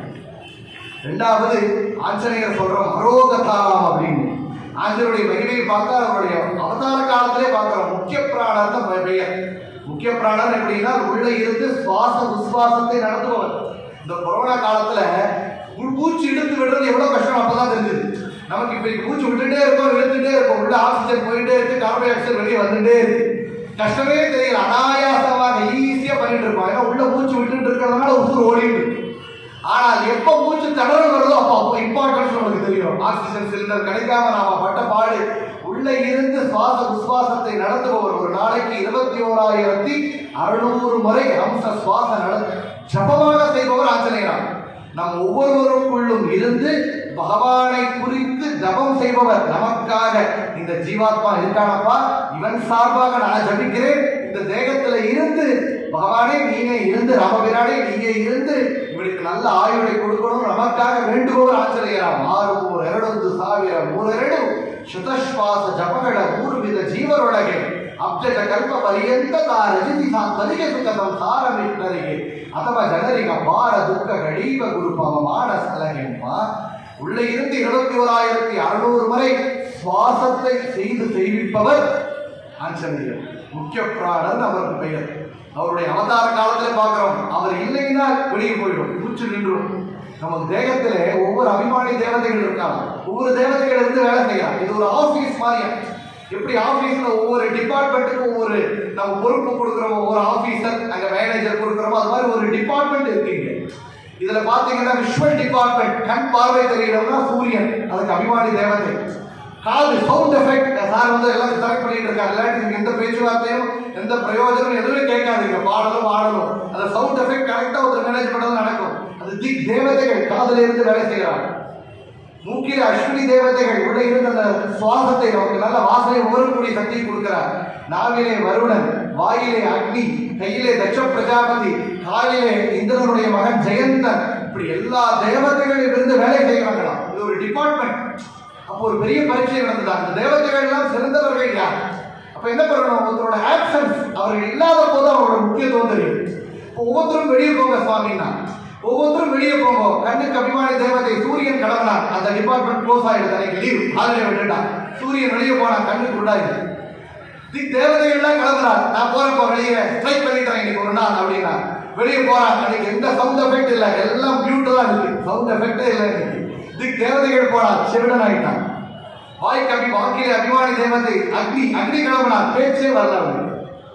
Speaker 1: ரெண்டாவது ஆஞ்சநேயர் சொல்றோம் அரோகதாம் அப்படின்னு ஆஞ்சனுடைய மகிமையை பார்த்தா அவருடைய அவதார காலத்திலே பார்க்கிறோம் முக்கிய பிராணர் தான் பெயர் முக்கிய பிராணர் எப்படின்னா உள்ள இருந்து சுவாச உஸ்வாசத்தை நடத்துபவர் இந்த கொரோனா காலத்துல உள் மூச்சு இழுத்து விடுறது எவ்வளவு கஷ்டம் அப்பதான் தெரிஞ்சது நமக்கு இப்ப மூச்சு விட்டுட்டே இருக்கோம் இழுத்துட்டே இருக்கோம் உள்ள ஆக்சிஜன் போயிட்டே இருக்கு கார்பன் டை ஆக்சைடு வெளியே வந்துட்டே இருக்கு கஷ்டமே தெரியல அனாயாசமாக ஈஸியா பண்ணிட்டு இருக்கோம் ஏன்னா உள்ள மூச்சு விட்டுட்டு இருக்கிறதுனால உசுறு ஓடிட்டு இருக்கு ஆனால் எப்ப மூச்சு தடறல் வருதோ அப்போ அப்போ இம்பார்ட்டன்ஸ் நமக்கு தெரியும் ஆக்சிஜன் சிலிண்டர் கிடைக்காம நாம பட்ட பாடு உள்ள இருந்து சுவாச உஸ்வாசத்தை நடத்துபவர் ஒரு நாளைக்கு இருபத்தி ஓராயிரத்தி அறுநூறு முறை ஹம்ச சுவாச நட ஜபமாக செய்பவர் ஆஞ்சநேயராம் நம் ஒவ்வொருவருக்குள்ளும் இருந்து பகவானை குறித்து ஜபம் செய்பவர் நமக்காக இந்த ஜீவாத்மா இருக்கானப்பா இவன் சார்பாக நான் ஜபிக்கிறேன் இந்த தேகத்துல இருந்து பகவானே நீங்க இருந்து ராமபிரானே நீங்க இருந்து இவனுக்கு நல்ல ஆயுளை கொடுக்கணும் நமக்காக வேண்டுபவர் ಆಚರಣೆಯರಾಮ್ ಆರು ಮೂರು ಎರಡೊಂದು ಸಾವಿರ ಮೂರೆರಡು ಶತಶ್ವಾಸ ಜಪಗಳ ಮೂರು ವಿಧ ಜೀವರೊಳಗೆ ಅಬ್ಜಜ ಕಲ್ಪ ಪರ್ಯಂತ ತಾ ರಚಿಸಿ ಸಾತ್ವರಿಗೆ ಸುಖ ಸಂಸಾರ ಮಿತ್ರರಿಗೆ ಅಥವಾ ಜನರಿಗ ಅಪಾರ ದುಃಖ ಗಡೀವ ಗುರು ಪವಮಾನ ಸಲಹೆಂಬ உள்ளே இருந்து இருபத்தி ஓராயிரத்தி அறுநூறு முறை சுவாசத்தை செய்து செய்விப்பவர் ஆஞ்சநேயர் முக்கிய பிராணன் அவருக்கு பெயர் அவருடைய அவதார காலத்துல பார்க்கிறோம் அவர் இல்லைன்னா வெளியே போயிடும் மூச்சு நின்றும் நமக்கு தேகத்திலே ஒவ்வொரு அபிமானி தேவதைகள் இருக்காங்க ஒவ்வொரு தேவதைகள் இருந்து வேலை செய்யலாம் இது ஒரு ஆபீஸ் மாதிரியா எப்படி ஆபீஸ்ல ஒவ்வொரு டிபார்ட்மெண்ட்டுக்கும் ஒவ்வொரு நம்ம பொறுப்பு கொடுக்குறோம் ஒவ்வொரு ஆபீசர் அங்க மேனேஜர் கொடுக்குறோமோ அது மாதிரி ஒரு டிபார்ட்மெண்ட் இருக்கீங்க இதுல பாத்தீங்கன்னா விஷுவல் டிபார்ட்மெண்ட் கண் பார்வை தெரியறவங்க சூரியன் அதுக்கு அபிமானி தேவதை காது சவுண்ட் எஃபெக்ட் சார் வந்து எல்லாம் செலக்ட் பண்ணிட்டு இருக்காரு இல்லாட்டி நீங்க எந்த பேச்சுவார்த்தையும் எந்த பிரயோஜனம் எதுவுமே கேட்காதீங்க பாடலும் ஆடலும் அந்த சவுண்ட் எஃபெக்ட் கரெக்டா ஒரு மேனேஜ் பண்ணது நடக்கும் அது திக் தேவதைகள் காதுல இருந்து வேலை செய்கிறாங்க மூக்கில அஸ்வினி தேவதைகள் உள்ள இருந்த அந்த சுவாசத்தை நமக்கு நல்ல வாசனை உணரக்கூடிய சக்தியை கொடுக்கிறார் நாவிலே வருணன் வாயிலே அக்னி கையிலே தட்ச பிரஜாபதி காலிலே இந்திரனுடைய மகன் ஜெயந்தன் இப்படி எல்லா தேவதைகளில் இருந்து வேலை செய்கிறாங்களாம் இது ஒரு டிபார்ட்மெண்ட் அப்போ ஒரு பெரிய பரீட்சை நடந்தது அந்த தேவதைகள் எல்லாம் சிறந்தவர்கள் யார் அப்ப என்ன பண்ணணும் ஒருத்தரோட ஆப்சன்ஸ் அவர்கள் இல்லாத போது அவரோட முக்கியத்துவம் தெரியும் இப்போ ஒவ்வொருத்தரும் வெளியே போங்க சுவாமின்னா ஒவ்வொருத்தரும் வெளியே போங்க கண்ணுக்கு அபிமானி தேவதை சூரியன் கிளம்பினார் அந்த டிபார்ட்மெண்ட் க்ளோஸ் ஆயிடுது அன்னைக்கு லீவ் ஹாலிடே விட்டுட்டான் சூரியன் வெளியே போனா கண்ணுக்கு விடாது திக் தேவதைகள்லாம் கிளம்புறார் நான் போறப்ப வெளியே ஸ்ட்ரைக் பண்ணிட்டேன் இன்னைக்கு ஒரு நாள் அப்படின்னா வெளியே போறான் அன்னைக்கு எந்த சவுண்ட் எஃபெக்ட் இல்ல எல்லாம் மியூட் தான் இருக்கு சவுண்ட் எஃபெக்டே இல்லை இன்னைக்கு திக் தேவதைகள் போனார் சிவடன் ஆயிட்டான் வாய் கவி வாக்கிலே அபிமானி தேவதை அக்னி அக்னி கிளம்பினார் பேச்சே வரல அவனுக்கு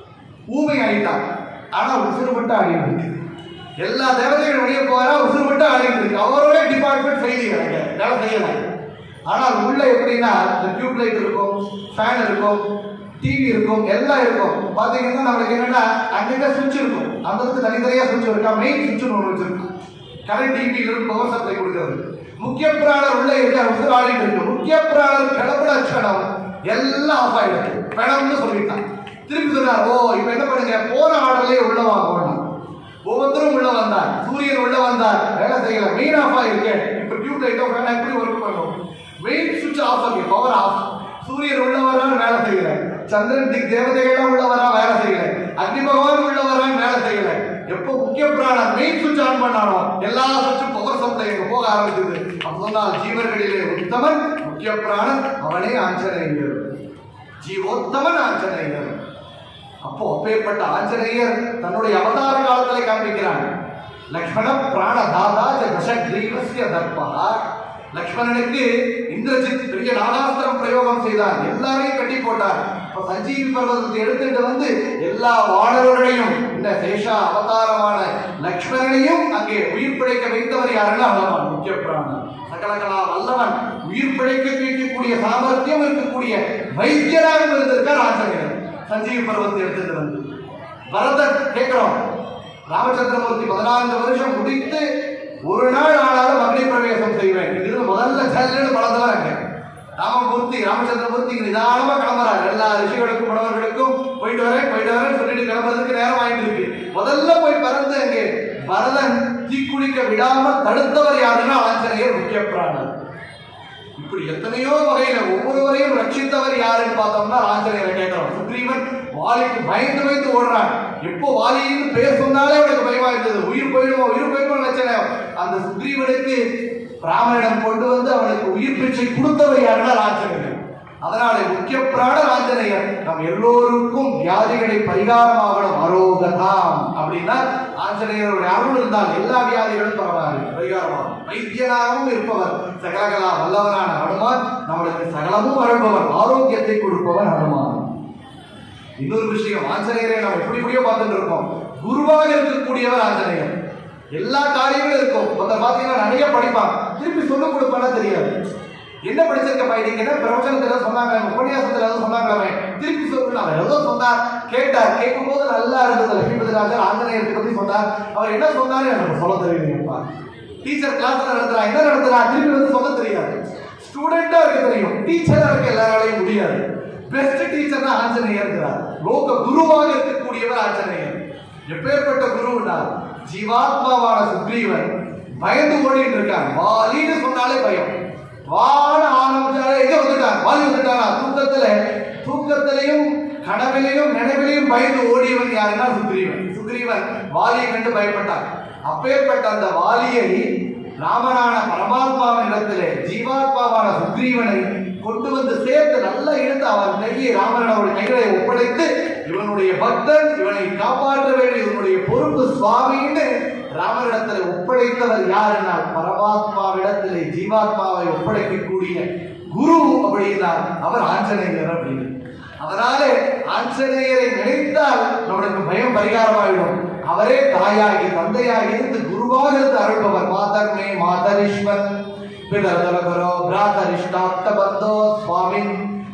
Speaker 1: ஊமை ஆயிட்டான் ஆனா உசுறு மட்டும் ஆடிட்டு இருக்கு எல்லா தேவதைகளும் வெளியே போறா உசுறு மட்டும் ஆடிட்டு இருக்கு அவரோட டிபார்ட்மெண்ட் ஃபெயிலியர் அங்க வேலை செய்யல ஆனால் உள்ள எப்படின்னா இந்த டியூப் லைட் இருக்கும் ஃபேன் இருக்கும் டிவி இருக்கும் எல்லாம் இருக்கும் பாத்தீங்கன்னா நம்மளுக்கு என்னன்னா அங்கங்க சுவிட்ச் இருக்கும் அந்த இடத்துக்கு தனித்தனியா சுவிட்ச் இருக்கா மெயின் சுவிட்ச் ஒன்று வச்சிருக்கும் கரண்ட் டிவியில இருந்து பவர் சப்ளை கொடுக்கிறது முக்கிய பிராணர் உள்ள இருக்க உசுறு ஆடிட்டு இருக்கு முக்கிய பிராணர் கிளம்புற க்ஷணம் எல்லாம் ஆஃப் ஆயிடுச்சு பிணம்னு சொல்லிட்டான் திருப்பி சொன்னார் ஓ இப்போ என்ன பண்ணுங்க போன ஆர்டர்லயே உள்ள வாங்க ஒவ்வொருத்தரும் உள்ள வந்தார் சூரியன் உள்ள வந்தார் வேலை செய்யல மெயின் ஆஃப் ஆயிருக்கு இப்போ டியூப் லைட்டோ ஃபேன் எப்படி ஒர்க் பண்ணும் மெயின் சுவிட்ச் ஆஃப் ஆகி பவர் ஆஃப் சூரியன் உள்ள வரான்னு வேலை செய்யல சந்திரன் திக் தேவதைகள்லாம் உள்ள வரா வேலை செய்யல அக்னி பகவான் உள்ள வரான்னு வேலை செய்யல எப்போ முக்கிய பிராணம் மெயின் சுவிட்ச் ஆன் பண்ணானோ எல்லா சுவிட்சும் பவர் சப்ளை அங்க போக ஆரம்பிச்சது அப்போதான் ஜீவர்களிலே உத்தமன் முக்கிய பிராணன் அவனே ஆஞ்சநேயர் ஜீவோத்தமன் ஆஞ்சநேயர் அப்போ அப்பேற்பட்ட ஆஞ்சநேயர் தன்னுடைய அவதார காலத்திலே காண்பிக்கிறான் லக்ஷ்மண பிராணதாதா தசக்ரீவசிய தர்பா லக்ஷ்மணனுக்கு இந்திரஜித் பெரிய நாகாஸ்திரம் பிரயோகம் செய்தான் எல்லாரையும் கட்டி போட்டார் அப்ப சஞ்சீவி பர்வதத்தை எடுத்துட்டு வந்து எல்லா வானவர்களையும் இந்த சேஷா அவதாரமான லக்ஷ்மணனையும் அங்கே உயிர் பிழைக்க வைத்தவர் யாருன்னா அவன் முக்கிய பிராணன் சகலகலா வல்லவன் உயிர் பிழைக்க வைக்கக்கூடிய சாமர்த்தியம் இருக்கக்கூடிய வைத்தியராக இருந்திருக்கார் ஆஞ்சநேயர் சஞ்சீவி பர்வத்தை எடுத்துட்டு வந்து பரதன் கேட்கிறோம் ராமச்சந்திரமூர்த்தி பதினான்கு வருஷம் முடித்து ஒரு நாள் ஆனாலும் அக்னி பிரவேசம் செய்வேன் இது முதல்ல ஜல்லுன்னு பலதவர் அங்க ராமமூர்த்தி ராமச்சந்திரமூர்த்தி நிதானமா கிளம்புறாரு எல்லா ரிஷிகளுக்கும் முடவர்களுக்கும் போயிட்டு வரேன் போயிட்டு வரேன் சொல்லிட்டு கிளம்புறதுக்கு நேரம் ஆயிட்டு இருக்கு முதல்ல போய் பறந்து அங்கே பரதன் தீக்குளிக்க விடாமல் தடுத்தவர் யாருன்னா ஆஞ்சநேயர் முக்கிய பிராணன் இப்படி எத்தனையோ வகையில ஒவ்வொருவரையும் ரட்சித்தவர் யாருன்னு பார்த்தோம்னா ஆஞ்சநேயரை கேட்கிறோம் சுக்ரீவன் வாலிக்கு பயந்து பயந்து ஓடுறான் எப்போ வாலின்னு பேர் சொன்னாலே அவனுக்கு பயமா இருந்தது உயிர் போயிடுமோ உயிர் போயிடுமோ நினைச்சன அந்த சுக்ரீவனுக்கு ராமனிடம் கொண்டு வந்து அவனுக்கு உயிர் பிச்சை கொடுத்தவர் யாருன்னா ஆஞ்சநேயர் அதனால முக்கிய பிராண ஆஞ்சநேயர் நம் எல்லோருக்கும் வியாதிகளை பரிகாரமாகணும் அரோகதாம் அப்படின்னா ஆஞ்சநேயருடைய அருள் இருந்தால் எல்லா வியாதிகளும் பரவாயில்லை பரிகாரமாகும் வைத்தியனாகவும் இருப்பவர் சகலகலா வல்லவரான ஹனுமான் நம்மளுக்கு சகலமும் அருள்பவர் ஆரோக்கியத்தை கொடுப்பவர் ஹனுமான் இன்னொரு விஷயம் ஆஞ்சநேயரை நம்ம எப்படி எப்படியோ பார்த்துட்டு இருக்கோம் குருவாக இருக்கக்கூடியவர் ஆஞ்சநேயர் எல்லா காரியங்களும் இருக்கும் ஒருத்தர் பார்த்தீங்கன்னா நிறைய படிப்பான் திருப்பி சொல்லிக் கொடுப்பானா தெரியாது என்ன படிச்சிருக்க பையன் என்ன பிரவச்சனத்துல சொன்னாங்க உபன்யாசத்துல ஏதோ சொன்னாங்களே திருப்பி சொல்லணும் அவர் ஏதோ சொன்னார் கேட்டார் கேட்கும் போது நல்லா இருந்தது லட்சுமிபதிராஜர் ஆஞ்சநேயத்தை பத்தி சொன்னார் அவர் என்ன சொன்னாரு எனக்கு சொல்ல தெரியலையப்பா டீச்சர் கிளாஸ்ல நடத்துறா என்ன நடத்துறா திருப்பி வந்து சொல்ல தெரியாது ஸ்டூடெண்டா இருக்க தெரியும் டீச்சரா இருக்க எல்லாராலையும் முடியாது பெஸ்ட் டீச்சர்னா ஆஞ்சநேயர் இருக்கிறார் லோக குருவாக இருக்கக்கூடியவர் ஆஞ்சநேயர் எப்பேற்பட்ட குருன்னா ஜீவாத்மாவான சுக்ரீவன் பயந்து ஓடிட்டு இருக்கான் வாலின்னு சொன்னாலே பயம் வான ஆரம்பிச்சாலே எங்க வந்துட்டான் வாலி வந்துட்டானா தூக்கத்துல தூக்கத்திலையும் கனவிலையும் நினைவிலையும் பயந்து ஓடியவன் யாருன்னா சுக்ரீவன் சுக்ரீவன் வாலியை கண்டு பயப்பட்டான் அப்பேற்பட்ட அந்த வாலியை ராமனான பரமாத்மாவின் இடத்திலே ஜீவாத்மாவான சுக்ரீவனை கொண்டு வந்து சேர்த்து நல்லா இழுத்து அவன் கையை ராமனோட கைகளை ஒப்படைத்து இவனுடைய பக்தன் இவனை காப்பாற்ற வேண்டிய இவனுடைய பொறுப்பு சுவாமின்னு ராமனிடத்தில் ஒப்படைத்தவர் யாருன்னா பரமாத்மாவிடத்திலே ஜீவாத்மாவை ஒப்படைக்கக்கூடிய குரு அப்படின்னா அவர் ஆஞ்சநேயர் அப்படின்னு அதனாலே ஆஞ்சநேயரை நினைத்தால் நம்மளுக்கு பயம் பரிகாரமாயிடும் அவரே தாயாகி தந்தையாகி இருந்து குருவாக இருந்து அருள்பவர் மாதர்மே மாதரிஷ்வன் பிதர்தலகரோ பிராதரிஷ்டாப்த பந்தோ சுவாமின்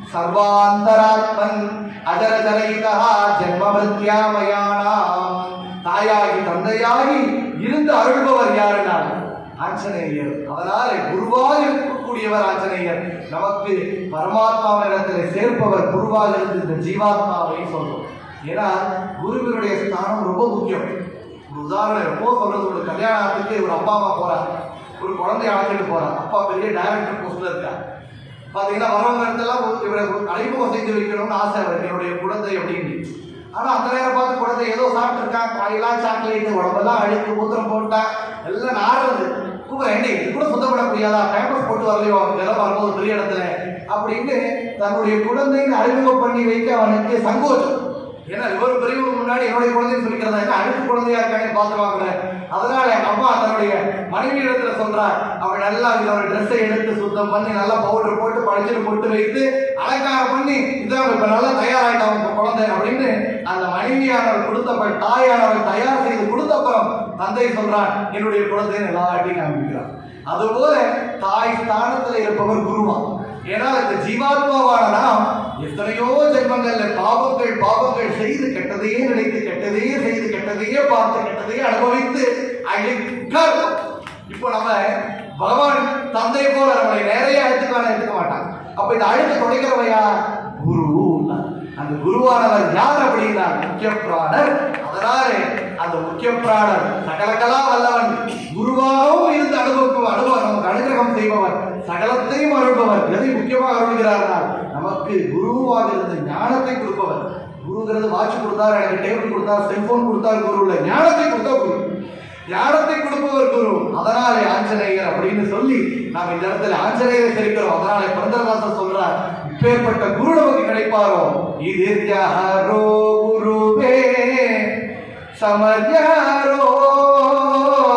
Speaker 1: சர்வாந்தராத்மன் அஜரஜரயிதா ஜென்ம மிருத்யாமயானாம் தாயாகி தந்தையாகி இருந்து அருள்பவர் யாருன்னா ஆஞ்சநேயர் அதனால குருவாக இருக்கக்கூடியவர் ஆஞ்சநேயர் நமக்கு பரமாத்மாவிடத்தில் சேர்ப்பவர் குருவாக இருந்து இந்த ஜீவாத்மாவை சொல்றோம் ஏன்னா குருவினுடைய ஸ்தானம் ரொம்ப முக்கியம் ஒரு உதாரணம் எப்போ சொல்றது ஒரு கல்யாணத்துக்கு ஒரு அப்பா அம்மா போறாங்க ஒரு குழந்தைய அழைச்சிட்டு போறாங்க அப்பா பெரிய டைரக்டர் போஸ்ட்ல இருக்காங்க பாத்தீங்கன்னா வரவங்க இடத்தெல்லாம் ஒரு- இவரை ஒரு அறிமுகம் செஞ்சு வைக்கணும்னு ஆசை அவருக்கு என்னுடைய குழந்தை அப்படின்னு ஆனா அந்த நேரம் பார்த்து குழந்தை ஏதோ சாப்பிட்டுருக்கான் காயெல்லாம் சாக்லேட் உடம்பெல்லாம் அழுக்கு மூத்திரம் போட்டா எல்லாம் நாடுறது கூப்பிட என்ன இது கூட சுத்தம் பண்ண முடியாதா பேப்பர்ஸ் போட்டு வரலையோ இதெல்லாம் வரும்போது பெரிய இடத்துல அப்படின்னு தன்னுடைய குழந்தைன்னு அறிமுகம் பண்ணி வைக்க அவனுக்கு சங்கோச்சம் ஏன்னா இவர் பெரியவங்க முன்னாடி என்னுடைய குழந்தைன்னு சொல்லிக்கிறதா என்ன அடுத்த குழந்தையா இருக்கானே பார்த்துவாங்க அதனால அம்மா தன்னுடைய மனைவி இடத்துல சொல்றார் அவள் நல்லா இதோட ட்ரெஸ்ஸை எடுத்து சுத்தம் பண்ணி நல்லா பவுடர் போட்டு பழிச்சிட்டு போட்டு வைத்து அலங்காரம் பண்ணி இதான் இப்ப நல்லா தயாராயிட்டான் உங்க குழந்தை அப்படின்னு அந்த மனைவியானவர் கொடுத்தப்ப தாயானவர் தயார் செய்து கொடுத்தப்புறம் தந்தை சொல்றான் என்னுடைய குழந்தைன்னு எல்லாத்தையும் காண்பிக்கிறார் அதுபோல தாய் ஸ்தானத்துல இருப்பவர் குருவா ஏன்னா இந்த ஜீவாத்மாவான நாம் எத்தனையோ ஜென்மங்கள்ல பாவங்கள் பாவங்கள் செய்து கெட்டதையே நினைத்து கெட்டதையே செய்து கெட்டதையே பார்த்து கெட்டதையே அனுபவித்து அழுக்கா இருக்கும். இப்போ நம்ம பகவான் தந்தை போல நம்மளை நிறைய அழுத்துக்கான எடுத்துக்க மாட்டாங்க அப்ப இந்த அழுத்த துடைக்கிறவையா குரு அந்த குருவானவர் யார் அப்படின்னா முக்கிய பிராணர் அதனால அந்த முக்கிய பிராணர் சகலகலா வல்லவன் குருவாகவும் இருந்து அனுபவிப்பவர் அனுபவம் நமக்கு அனுகிரகம் செய்பவர் சகலத்தையும் அருள்பவர் எதை முக்கியமாக அருள்கிறார்கள் நமக்கு குருவாக இருந்த ஞானத்தை கொடுப்பவர் குருங்கிறது வாட்ச் கொடுத்தார் எனக்கு டேபிள் கொடுத்தார் செல்போன் கொடுத்தார் குரு இல்ல ஞானத்தை கொடுத்தா குரு ஞானத்தை கொடுப்பவர் குரு அதனாலே ஆஞ்சநேயர் அப்படின்னு சொல்லி நாம் இந்த இடத்துல ஆஞ்சநேயரை தெரிக்கிறோம் அதனாலே பந்தரதாசர் சொல்றார் இப்பேற்பட்ட குரு நமக்கு கிடைப்பாரோ இது குருவே சமர்யாரோ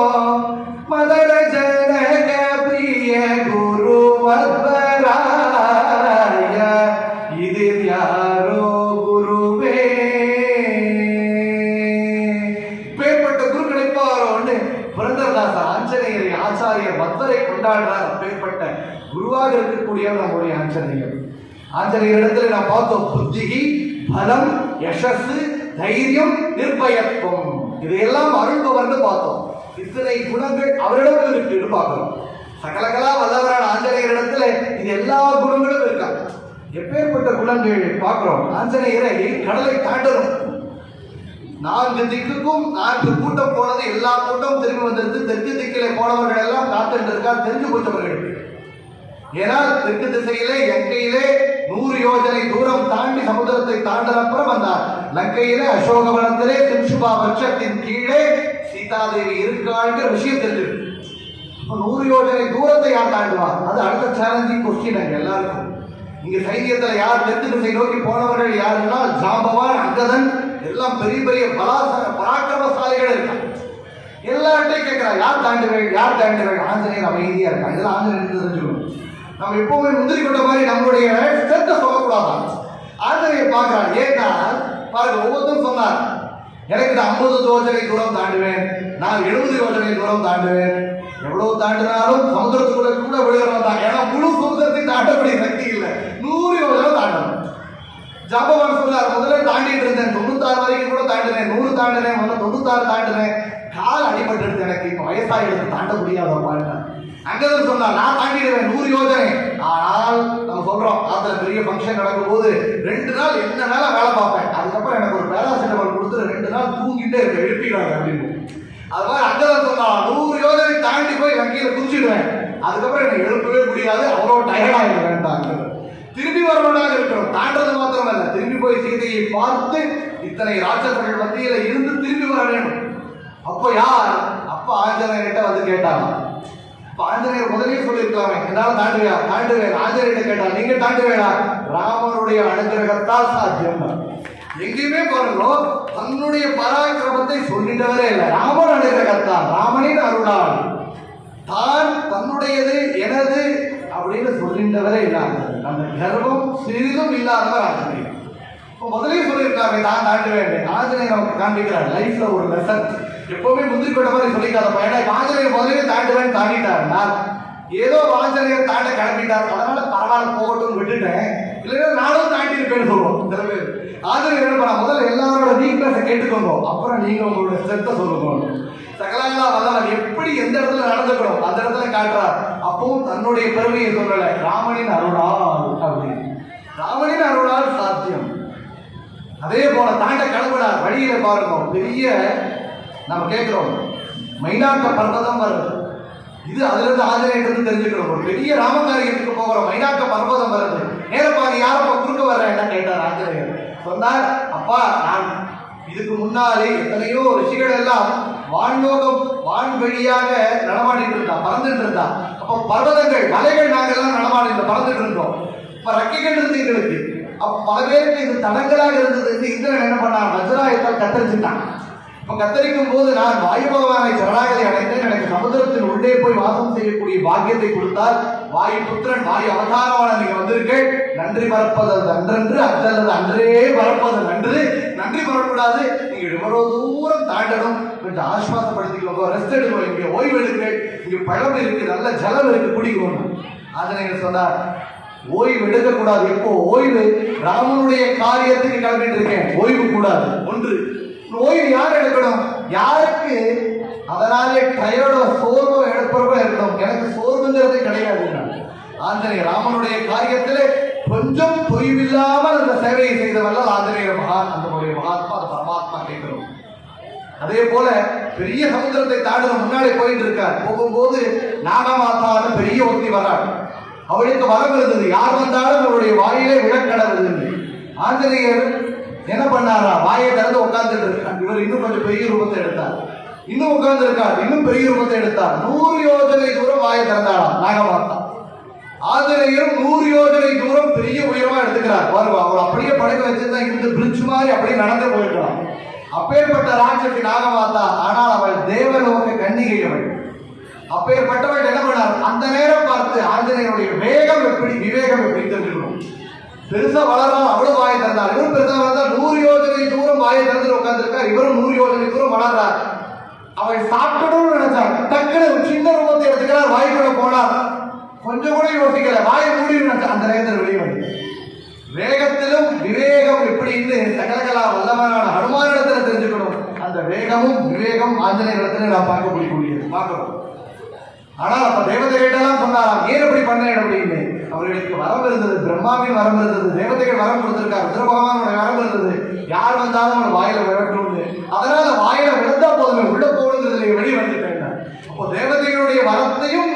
Speaker 1: வேதியாரோ குருவே பேர்பட்ட குரு கிடைப்பாரோன்னு புரந்தரதாசர் ஆஞ்சநேயரை ஆச்சாரியர் பக்தரை கொண்டாடுறார் அப்பேற்பட்ட குருவாக இருக்கக்கூடியவர் நம்முடைய ஆஞ்சநேயர் ஆஞ்சநேயர் இடத்துல நான் பார்த்தோம் புத்திகி பலம் யசஸ் தைரியம் நிர்பயத்துவம் இதையெல்லாம் அருள்பவர்னு பார்த்தோம் இத்தனை குணங்கள் அவரிடம் இருக்குன்னு பார்க்கிறோம் சகலகலா வல்லவரான ஆஞ்சநேயர் இடத்துல இது எல்லா குணங்களும் இருக்காங்க எப்பேற்பட்ட குணங்கள் பார்க்கிறோம் ஆஞ்சநேயரை கடலை தாண்டணும் நான்கு திக்குக்கும் நான்கு கூட்டம் போனது எல்லா கூட்டம் திரும்பி வந்திருந்து தெற்கு திக்கிலே போனவர்கள் எல்லாம் காத்துட்டு இருக்கா தெரிஞ்சு போச்சவர்கள் ஏனால் தெற்கு திசையிலே லங்கையிலே நூறு யோஜனை தூரம் தாண்டி சமுதிரத்தை தாண்டனப்புறம் வந்தார் லங்கையிலே அசோகவனத்திலே திம்சுபா பட்சத்தின் கீழே சீதாதேவி இருக்காள்ங்கிற விஷயம் தெரிஞ்சிருக்கு இப்ப நூறு யோஜனை தூரத்தை யார் தாண்டுவா அது அடுத்த சேலஞ்சிங் கொஸ்டின் அங்க எல்லாருக்கும் இங்க சைனியத்துல யார் தெற்கு திசை நோக்கி போனவர்கள் யாருன்னா ஜாம்பவான் அங்கதன் எல்லாம் பெரிய பெரிய பலாச பராக்கிரமசாலிகள் இருக்காங்க எல்லார்ட்டையும் கேட்கிறா யார் தாண்டுவேள் யார் தாண்டுவேள் ஆஞ்சநேயர் அமைதியா இருக்கா இதெல்லாம் ஆஞ்சநேயர் தெரிஞ்சுக்கணும் நம்ம எப்பவுமே முந்திரி கொண்ட மாதிரி நம்மளுடைய ஸ்ட்ரென்த்தை சொல்லக்கூடாதான் ஆஞ்சநேயர் பார்க்கிறான் ஏன்னா பாருங்க ஒவ்வொருத்தரும் சொன்னார் எனக்கு நான் ஐம்பது யோஜனை தூரம் தாண்டுவேன் நான் எழுபது யோஜனை தூரம் தாண்டுவேன் எவ்வளவு தாண்டினாலும் சமுதிரத்துக்குள்ள கூட விழுகிறோம் தான் ஏன்னா முழு சமுதிரத்தை தாண்டக்கூடிய சக்தி இல்லை நூறு யோஜனை தாண்டணும் ஜாபவான் சொன்னார் முதல்ல தாண்டிட்டு இருந்தேன் தொண்ணூத்தாறு வரைக்கும் கூட தாண்டினேன் நூறு தாண்டினேன் முதல்ல தொண்ணூத்தாறு தாண்டினேன் கால் அடிபட்டு எனக்கு இப்ப வயசாகிடுது தாண்ட முடியாத பாட்டேன் அங்கதான் சொன்னா நான் தாண்டிடுவேன் நூறு யோஜனை ஆனால் நம்ம சொல்றோம் ஆத்துல பெரிய ஃபங்க்ஷன் நடக்கும் போது ரெண்டு நாள் என்ன வேலை வேலை பார்ப்பேன் அதுக்கப்புறம் எனக்கு ஒரு பேராசிட்டமால் கொடுத்து ரெண்டு நாள் தூங்கிட்டே இருப்பேன் எழுப்பிடுவாங்க அப்படின்னு அது மாதிரி அங்கதான் சொன்னா நூறு யோஜனை தாண்டி போய் வங்கியில குதிச்சிடுவேன் அதுக்கப்புறம் எனக்கு எழுப்பவே முடியாது அவ்வளோ டயர்ட் ஆகிடுவேன் திரும்பி வரவனாக இருக்கிறோம் தாண்டது மாத்திரமல்ல திரும்பி போய் சீதையை பார்த்து இத்தனை ராட்சசர்கள் மத்தியில இருந்து திரும்பி வர வேண்டும் அப்போ யார் அப்ப ஆஞ்சநேயர்கிட்ட வந்து கேட்டாங்க அப்ப ஆஞ்சநேயர் முதலே சொல்லியிருக்கலாமே என்னால தாண்டுவியா தாண்டுவேன் ஆஞ்சநேயர்கிட்ட கேட்டா நீங்க தாண்டுவேடா ராமனுடைய அனுகிரகத்தால் சாத்தியம் எங்கேயுமே பாருங்க தன்னுடைய பராக்கிரமத்தை சொல்லிட்டவரே இல்லை ராமன் அனுகிரகத்தால் ராமனின் அருளால் தான் தன்னுடையது எனது அப்படின்னு சொல்லின்றவரே இல்லாத அந்த கர்வம் சிறிதும் இல்லாதவர் ஆஞ்சநேயர் இப்போ முதலே சொல்லியிருக்காங்க நான் தாண்டுவேன் ஆஞ்சநேயர் நமக்கு காண்பிக்கிறார் லைஃப்ல ஒரு லெசன் எப்பவுமே முந்திரி கொண்ட மாதிரி சொல்லிக்காத பையனா இப்ப ஆஞ்சநேயர் முதலே தாண்டுவேன் தாண்டிட்டார் நான் ஏதோ ஆஞ்சநேயர் தாண்ட கிளம்பிட்டார் அதனால பரவாயில்ல போகட்டும் விட்டுட்டேன் இல்லைன்னா நானும் தாண்டி இருப்பேன்னு சொல்லுவோம் சில பேர் ஆஞ்சநேயர் என்ன பண்ணா முதல்ல எல்லாரோட வீக்னஸை கேட்டுக்கோங்க அப்புறம் நீங்க உங்களோட ஸ்ட்ரென்த்தை சொல்லுங்க சகலங்களா வல்லவன் எப்படி எந்த இடத்துல நடந்துக்கணும் அந்த இடத்துல காட்டுறார் அப்பவும் தன்னுடைய பெருமையை சொல்லல ராமனின் அருளால் அப்படின்னு ராமனின் அருளால் சாத்தியம் அதே போல தாண்ட கிளம்பினார் வழியில பாருங்க பெரிய நம்ம கேட்கிறோம் மைனாக்க பர்வதம் வருது இது அதுல இருந்து ஆஞ்சநேயர் தெரிஞ்சுக்கிறோம் ஒரு பெரிய ராமகாரியத்துக்கு போகிறோம் மைனாக்க பர்வதம் வருது நேரப்பா நீ யாரப்பா குறுக்க வர்ற என்ன கேட்டார் ஆஞ்சநேயர் சொன்னார் அப்பா நான் இதுக்கு முன்னாலே எத்தனையோ ரிஷிகள் எல்லாம் வான்லோகம் வான் வழியாக நடமாடிட்டு இருந்தா பறந்துட்டு இருந்தா அப்போ பர்வதங்கள் மலைகள் நாங்கெல்லாம் நடமாடிட்டு பறந்துட்டு இருந்தோம் இப்ப ரெக்கைகள் இருந்து எங்களுக்கு அப்ப பல பேருக்கு இது தடங்களாக இருந்தது இந்திரன் என்ன பண்ணான் வஜ்ராயத்தால் கத்தரிச்சுட்டான் இப்ப கத்தரிக்கும் போது நான் வாயு பகவானை சரணாகதி அடைந்தேன் எனக்கு சமுதிரத்தின் உள்ளே போய் வாசம் செய்யக்கூடிய பாக்கியத்தை கொடுத்தால் வாயு புத்திரன் வாயு அவதாரமான நீங்க வந்திருக்கேன் நன்றி மறப்பது அது அன்றன்று அன்றல்லது அன்றே மறப்பது நன்று நன்றி மறக்கூடாது நீங்க இவ்வளவு தூரம் தாண்டணும் கொஞ்சம் ஆஸ்வாசப்படுத்திக்கோங்க ரெஸ்ட் எடுக்கணும் இங்க ஓய்வு எடுங்க இங்க பழம் இருக்கு நல்ல ஜலம் இருக்கு குடிக்கணும் ஆஞ்சநேயர் சொன்னார் ஓய்வு எடுக்க கூடாது எப்போ ஓய்வு ராமனுடைய காரியத்துக்கு கிளம்பிட்டு இருக்கேன் ஓய்வு கூடாது ஒன்று ஓய்வு யார் எடுக்கணும் யாருக்கு அதனாலே டயர்டோ சோர்வோ எடுப்பவோ இருக்கணும் எனக்கு சோர்வுங்கிறது கிடையாது ஆஞ்சநேயர் ராமனுடைய காரியத்திலே கொஞ்சம் தொய்வில்லாமல் அந்த சேவையை செய்தவர்கள் ஆஞ்சநேயர் மகான் அந்த மகாத்மா அந்த பரமாத்மா கேட்கிறோம் அதே போல பெரிய சமுத்திரத்தை தாண்டணும் முன்னாடி போயிட்டு இருக்கார் போகும்போது நாகமாதான்னு பெரிய ஒருத்தி வராள் அவளுக்கு வரம் இருந்தது யார் வந்தாலும் அவருடைய வாயிலே விழக்கடவுது ஆஞ்சநேயர் என்ன பண்ணாரா வாயை திறந்து உட்கார்ந்துட்டு இருக்கார் இவர் இன்னும் கொஞ்சம் பெரிய ரூபத்தை எடுத்தார் இன்னும் உட்கார்ந்து இருக்கார் இன்னும் பெரிய ரூபத்தை எடுத்தார் நூறு யோஜனை தூரம் வாயை திறந்தாளா நாகமாதா ஆஞ்சநேயரும் நூறு யோஜனை தூரம் பெரிய உயரமா எடுத்துக்கிறார் பாருங்க அவர் அப்படியே படுக்க வச்சிருந்தா இருந்து பிரிட்ஜ் மாதிரி அப்படியே நடந்து போயிருக்கலாம் அப்பேற்பட்ட ராட்சசி நாகமாதா ஆனால் அவள் தேவலோக கன்னிகை அவள் அப்பேற்பட்டவள் என்ன பண்ணார் அந்த நேரம் பார்த்து ஆஞ்சநேயருடைய வேகம் எப்படி விவேகம் எப்படி தெரிஞ்சுக்கணும் பெருசா வளர்றான் அவளும் வாயை திறந்தாள் இவரும் பெருசா வளர்ந்தா நூறு யோஜனை தூரம் வாயை திறந்து உட்கார்ந்துருக்கார் இவரும் நூறு யோஜனை தூரம் வளர்றார் அவள் சாப்பிடணும்னு நினைச்சார் டக்குனு ஒரு சின்ன ரூபத்தை எடுத்துக்கிறார் வாய்க்குள்ள போனார் கொஞ்சம் கூட யோசிக்கல வாயை மூடி நினைச்சா அந்த நேரத்தில் வெளியே வந்து வேகத்திலும் விவேகம் எப்படின்னு சகலகலா வல்லவனான ஹனுமானிடத்துல தெரிஞ்சுக்கணும் அந்த வேகமும் விவேகம் ஆஞ்சநேயத்துல நான் பார்க்க முடியக்கூடியது பார்க்கிறோம் ஆனால் அப்ப தேவதைகிட்டலாம் சொன்னாராம் ஏன் இப்படி பண்ணேன் அப்படின்னு அவர்களுக்கு வரம் இருந்தது பிரம்மாவின் வரம் இருந்தது தேவதைகள் வரம் கொடுத்திருக்கார் ருத்ர பகவானோட வரம் இருந்தது யார் வந்தாலும் அவன் வாயில விழட்டும்னு அதனால வாயில விழுந்தா போதுமே உள்ள போகணுங்கிறதுல வெளியே வந்துட்டேன் அப்போ தேவதைகளுடைய வரத்தையும்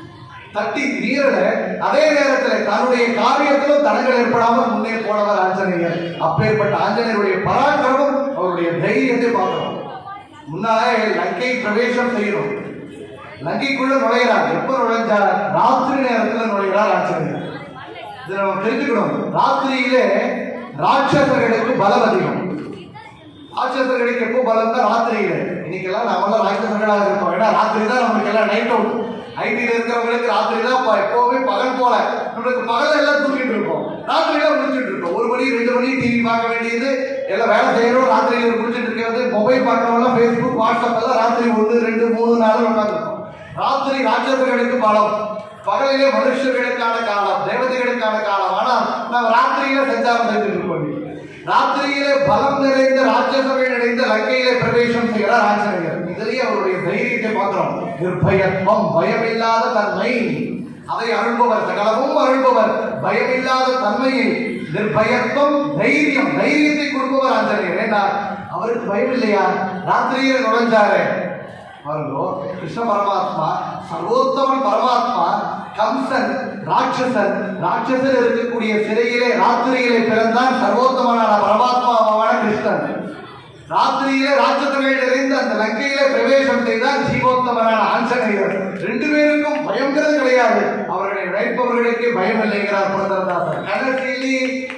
Speaker 1: தட்டி மீறல அதே நேரத்தில் தன்னுடைய காரியத்திலும் தடங்கள் ஏற்படாமல் முன்னே போனவர் ஆஞ்சநேயர் அப்பேற்பட்ட ஆஞ்சநேயருடைய பராக்கிரமம் அவருடைய தைரியத்தை பார்க்கிறோம் முன்னாலே லங்கை பிரவேசம் செய்யணும் லங்கைக்குள்ள நுழைகிறார் எப்ப நுழைஞ்சார் ராத்திரி நேரத்துல நுழைகிறார் ஆஞ்சநேயர் இதை நம்ம தெரிஞ்சுக்கணும் ராத்திரியிலே ராட்சசர்களுக்கு பலம் அதிகம் ராட்சசர்களுக்கு எப்போ பலம் தான் ராத்திரியில இன்னைக்கெல்லாம் நாமெல்லாம் ராட்சசர்களாக இருக்கோம் ஏன்னா ராத்திரி தான் நமக்கு எல்லாம் நைட் அவுட் ஐடியில் இருக்கிறவங்களுக்கு ராத்திரி தான் ப- எப்பவுமே பகல் போல நம்மளுக்கு பகல் எல்லாம் தூங்கிட்டு இருக்கோம் ராத்திரியில முடிச்சுட்டு இருக்கோம் ஒரு மணி ரெண்டு மணி டிவி பார்க்க வேண்டியது எல்லாம் வேலை செய்யறோம் ராத்திரியில முடிச்சுட்டு இருக்கிறது மொபைல் பார்க்கறவங்க ஃபேஸ்புக் வாட்ஸ்அப் எல்லாம் ராத்திரி ஒன்று ரெண்டு மூணு நாலு உட்காந்துருக்கோம் ராத்திரி ராட்சசர்களுக்கு பலம் பகலிலே மனுஷர்களுக்கான காலம் தேவதைகளுக்கான காலம் ஆனால் நம்ம ராத்திரியில சஞ்சாரம் செய்துட்டு இருக்கோம் இன்னைக்கு. ராத்திரியிலே பலம் நிறைந்த ராட்சசர்கள் நிறைந்த லங்கையிலே பிரவேசம் செய்கிறார் ஆஞ்சநேயர் இதிலேயே அவருடைய தைரியத்தை பார்க்கிறோம் நிர்பயத்வம் பயமில்லாத தன்மை அதை அருள்பவர் சகலமும் அருள்பவர் பயமில்லாத தன்மையை நிர்பயத்துவம் தைரியம் தைரியத்தை கொடுப்பவர் ஆஞ்சநேயர் ஏன்னா அவருக்கு பயம் இல்லையா ராத்திரியில நுழைஞ்சாரு பாருங்க கிருஷ்ண பரமாத்மா சர்வோத்தமன் பரமாத்மா கம்சன் ராட்சசன் ராட்சசன் இருக்கக்கூடிய சிறையிலே ராத்திரியிலே பிறந்தான் சர்வோத்தமனான பரமாத்மாவான கிருஷ்ணன் ராத்திரியிலே ராட்சசர்கள் நிறைந்த அந்த லங்கையிலே பிரவேசம் செய்தால் ஜீவோத்தமனான ஆஞ்சநேயர் ரெண்டு பேருக்கும் பயங்கிறது கிடையாது அவர்களை நினைப்பவர்களுக்கு பயம் இல்லைங்கிறார் புரந்தரதாசர் கனசிலி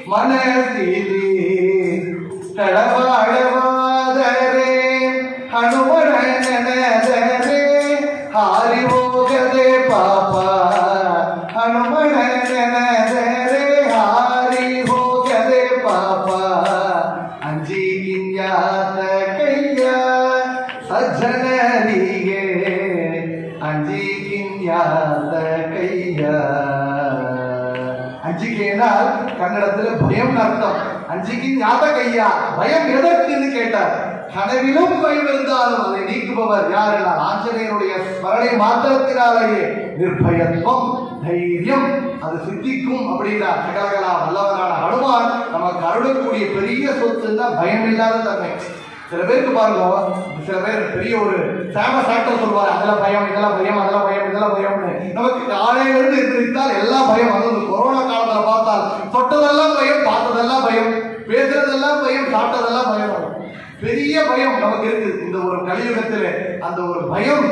Speaker 1: மனசிலி ತಳವಾಡವಾದರೆ ಹನುಮನ ನೆನೆದರೆ ಹಾರಿ ಹೋಗದೆ ಪಾಪ ಹನುಮನ ನೆನೆದರೆ ಹಾರಿ ಹೋಗದೆ ಪಾಪ ಅಂಜಿ ಕಿಂಜಾತ ಕೈಯ ಸಜ್ಜನರಿಗೆ ಅಂಜಿ ಕಿಂಜಾತ ಕೈಯ அஞ்சிக்கையினால் கன்னடத்துல பயம் அர்த்தம் அஞ்சிக்கு ஞாபக ஐயா பயம் எதற்குன்னு கேட்டார் கனவிலும் பயம் இருந்தாலும் அதை நீக்குபவர் யார் என்றால் ஆஞ்சநேயனுடைய ஸ்மரணை மாத்திரத்தினாலேயே நிர்பயத்துவம் தைரியம் அது சித்திக்கும் அப்படின்றார் சகலகலா வல்லவரான ஹனுமான் நமக்கு அருளக்கூடிய பெரிய சொத்துன்னா பயம் இல்லாத தன்மை சில பேருக்கு பாருங்க சில பேர் பெரிய ஒரு ஃபேமஸ் ஆக்டர் சொல்லுவார் அதெல்லாம் பயம் இதெல்லாம் பயம் அதெல்லாம் பயம் இதெல்லாம் பயம்னு நமக்கு காலையில இருந்து எதிர்த்தால் எல்லாம் பயம் வந்து இந்த கொரோனா காலத்துல பார்த்தால் தொட்டதெல்லாம் பயம் பார்த்ததெல்லாம் பயம் பேசுறதெல்லாம் பயம் சாப்பிட்டதெல்லாம் பயம் வரும். பெரிய பயம் நமக்கு இருக்கு இந்த ஒரு கலியுகத்திலே அந்த ஒரு பயம்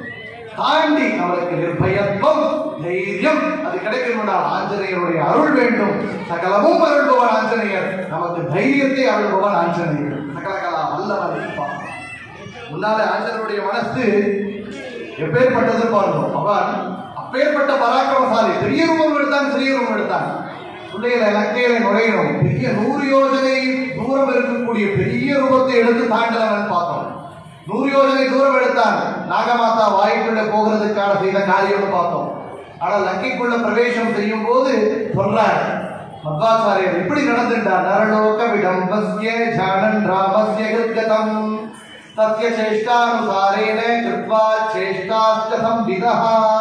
Speaker 1: தாண்டி அவருக்கு நிர்பயத்துவம் தைரியம் அது கிடைக்கணும்னா ஆஞ்சநேயருடைய அருள் வேண்டும் சகலமும் அருள்பவன் ஆஞ்சநேயர் நமக்கு தைரியத்தை அருள்பவன் ஆஞ்சநேயர் சகலகலா வல்லவன் இருப்பான் முன்னால ஆஞ்சநேயருடைய மனசு எப்பேற்பட்டது பாருங்க அவன் அப்பேற்பட்ட பராக்கிரமசாலி பெரிய ரூபம் எடுத்தான் சிறிய ரூபம் எடுத்தான் பிள்ளைகளை இலக்கையில நுழையணும் பெரிய நூறு யோஜனை தூரம் இருக்கக்கூடிய பெரிய ரூபத்தை எடுத்து தாண்டவன் பார்த்தோம் நூறு யோஜனை தூரம் எடுத்தான் நாகமாதா வாய்க்குள்ள போகிறதுக்கான செய்த காரியம்னு பார்த்தோம் ஆனா லங்கைக்குள்ள பிரவேசம் செய்யும் போது சொல்றார் மத்வாச்சாரியர் இப்படி நடந்துட்டார் நரலோக விடம்பஸ்ய ஜானன் ராமஸ்ய கிருத்கதம் தஸ்ய சேஷ்டானுசாரேன கிருத்வா சேஷ்டாஸ்த சம்பிதா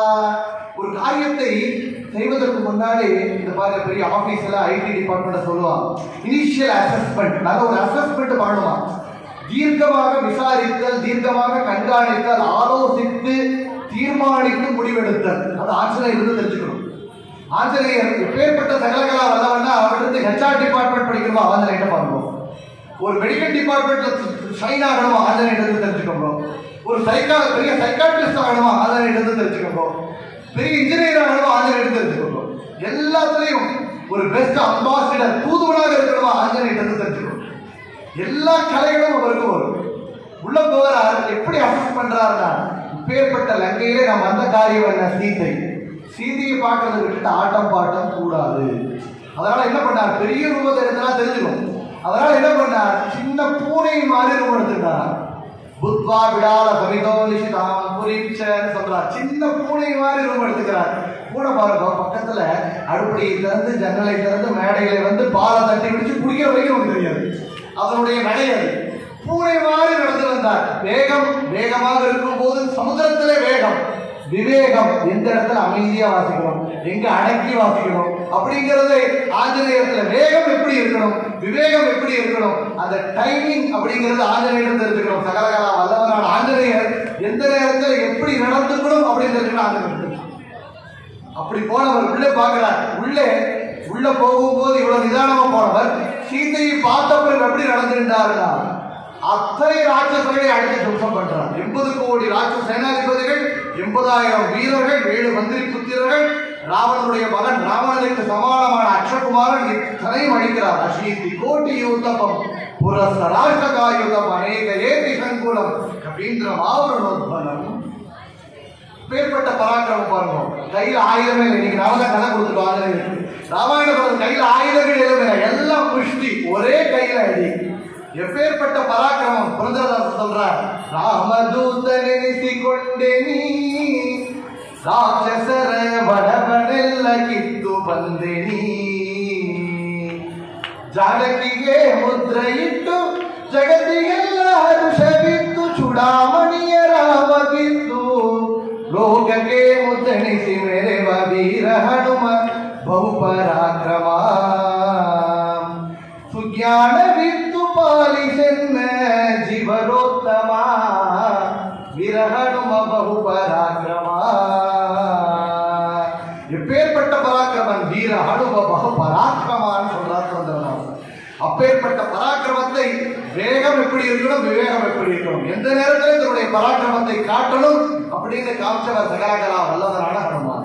Speaker 1: ஒரு காரியத்தை செய்வதற்கு முன்னாடி இந்த பாரு பெரிய ஆபீஸ்ல ஐடி டிபார்ட்மெண்ட் சொல்லுவாங்க இனிஷியல் அசஸ்மெண்ட் நல்ல ஒரு அசஸ்மெண்ட் பண்ணுமா தீர்க்கமாக விசாரித்தல் தீர்க்கமாக கண்காணித்தல் ஆலோசித்து தீர்மானித்து முடிவெடுத்தல் அது ஆஞ்சநேயர் இருந்து தெரிஞ்சுக்கணும் ஆஞ்சநேயர் எப்பேற்பட்ட சகலகலா வல்லவன்னா அவர்கிட்ட ஹெச்ஆர் டிபார்ட்மெண்ட் படிக்கணுமா ஆஞ்சநேயர்கிட்ட பார்க்கணும் ஒரு மெடிக்கல் டிபார்ட்மெண்ட்ல ஷைன் ஆகணுமா ஆஞ்சநேயர் தெரிஞ்சுக்கணும் ஒரு சைக்கா பெரிய சைக்காட்ரிஸ்ட் ஆகணுமா ஆஞ்சநேயர் தெரிஞ்சுக்கணும் பெரிய இன்ஜினியர் ஆகணுமா ஆஞ்சநேயர் தெரிஞ்சுக்கணும் எல்லாத்துலயும் ஒரு பெஸ்ட் அம்பாசிடர் தூதுவனாக இருக்கணுமா ஆஞ்சநேயர் தெரிஞ்சுக்கணும் எல்லா கலைகளும் அவருக்கு வரும் உள்ள போகிறார் எப்படி அசஸ் பண்றாருன்னா இப்பேற்பட்ட லங்கையிலே நம்ம வந்த காரியம் என்ன சீதை சீதையை பார்க்கறத விட்டுட்டு ஆட்டம் பாட்டம் கூடாது அதனால என்ன பண்ணார் பெரிய ரூபத்தை எடுத்தா தெரிஞ்சிடும் அதனால என்ன பண்ணார் சின்ன பூனை மாதிரி ரூபம் எடுத்துட்டார் புத்வா விடால கவிதோ நிஷிதாம் புரீச்சன்னு சொல்றார் சின்ன பூனை மாதிரி ரூபம் எடுத்துக்கிறார் பூனை பாருங்க பக்கத்துல அடுப்படியை திறந்து ஜன்னலை திறந்து மேடையில வந்து பாலை தட்டி பிடிச்சு குடிக்கிற வரைக்கும் நமக்கு தெரியாது அதனுடைய நடை அது பூனை மாதிரி நடந்து வந்தார் வேகம் வேகமாக இருக்கும் போது சமுத்திரத்திலே வேகம் விவேகம் எந்த இடத்துல அமைதியா வாசிக்கணும் எங்க அடக்கி வாசிக்கணும் அப்படிங்கறது ஆஞ்சநேயத்துல வேகம் எப்படி இருக்கணும் விவேகம் எப்படி இருக்கணும் அந்த டைமிங் அப்படிங்கிறது ஆஞ்சநேயர் தெரிஞ்சுக்கணும் சகலகலா வல்லவனான ஆஞ்சநேயர் எந்த நேரத்துல எப்படி நடந்துக்கணும் அப்படின்னு தெரிஞ்சுக்கணும் ஆஞ்சநேயர் தெரிஞ்சுக்கணும். அப்படி போனவர் உள்ளே பார்க்கிறார் உள்ளே உள்ள போகும்போது இவ்வளவு நிதானமா போனவர் சீதையை பார்த்த பிறகு எப்படி நடந்திருந்தாருன்னா அத்தனை ராட்சசர்களை அடித்து துவசம் பண்றார் எண்பது கோடி ராட்சச சேனாதிபதிகள் எண்பதாயிரம் வீரர்கள் ஏழு மந்திரி புத்திரர்கள் ராவணனுடைய மகன் ராவணனுக்கு சமானமான அக்ஷகுமாரன் இத்தனையும் அழிக்கிறார் அஷீதி கோட்டி யூத்தபம் புரசராஷ்டகாயுதம் அநேக ஏதி சங்குலம் கபீந்திரம் ஆவரணோத்பலம் பேர்பட்ட பராக்கிரமம் பாருங்க கையில ஆயுதமே இல்லை இன்னைக்கு நாம தான் கதை கொடுத்துட்டோம் ஆஞ்சநேயருக்கு ராமாயண படம் கையில ஆயுதங்கள் எதுவுமே இல்லை எல்லாம் புஷ்டி ஒரே கையில அடி எப்பேற்பட்ட பராக்கிரமம் புரந்தரதாசன் சொல்றார் ராமதூத ನೆನೆಸಿಕೊಂಡೆ ನೀ ರಾಕ್ಷಸರ ಬಡವನೆಲ್ಲ ಕಿತ್ತು ಬಂದೆ ನೀ ಜಾನಕಿಗೆ ಮುದ್ರ ಇಟ್ಟು ಜಗತ್ತಿಗೆಲ್ಲ ಹರುಷವಿತ್ತು ಚೂಡಾಮಣಿಯ ರಾಮಗಿತ್ತು ಲೋಕಕ್ಕೆ ಮುದ್ದಣಿಸಿ ಮೆರೆವ ವೀರ ಹನುಮ ಬಹುಪರಾಕ್ರಮ ಸುಜ್ಞಾನವಿತ್ತು ಪಾಲಿಸೆನ್ನ ಜೀವರೋತ್ತಮ ವೀರ ಹನುಮ ಬಹುಪರಾಕ್ರಮ எப்பேற்பட்ட பராக்கிரமன் வீர ஹனும பகு பராக்கிரமான்னு சொல்றார் பிறந்தவன் அப்பேற்பட்ட பராக்கிரமத்தை வேகம் எப்படி இருக்கணும் விவேகம் எப்படி இருக்கணும் எந்த நேரத்திலும் தன்னுடைய பராக்கிரமத்தை காட்டணும் அப்படின்னு காமிச்சவர் சகலகலா வல்லவரான ஹனுமான்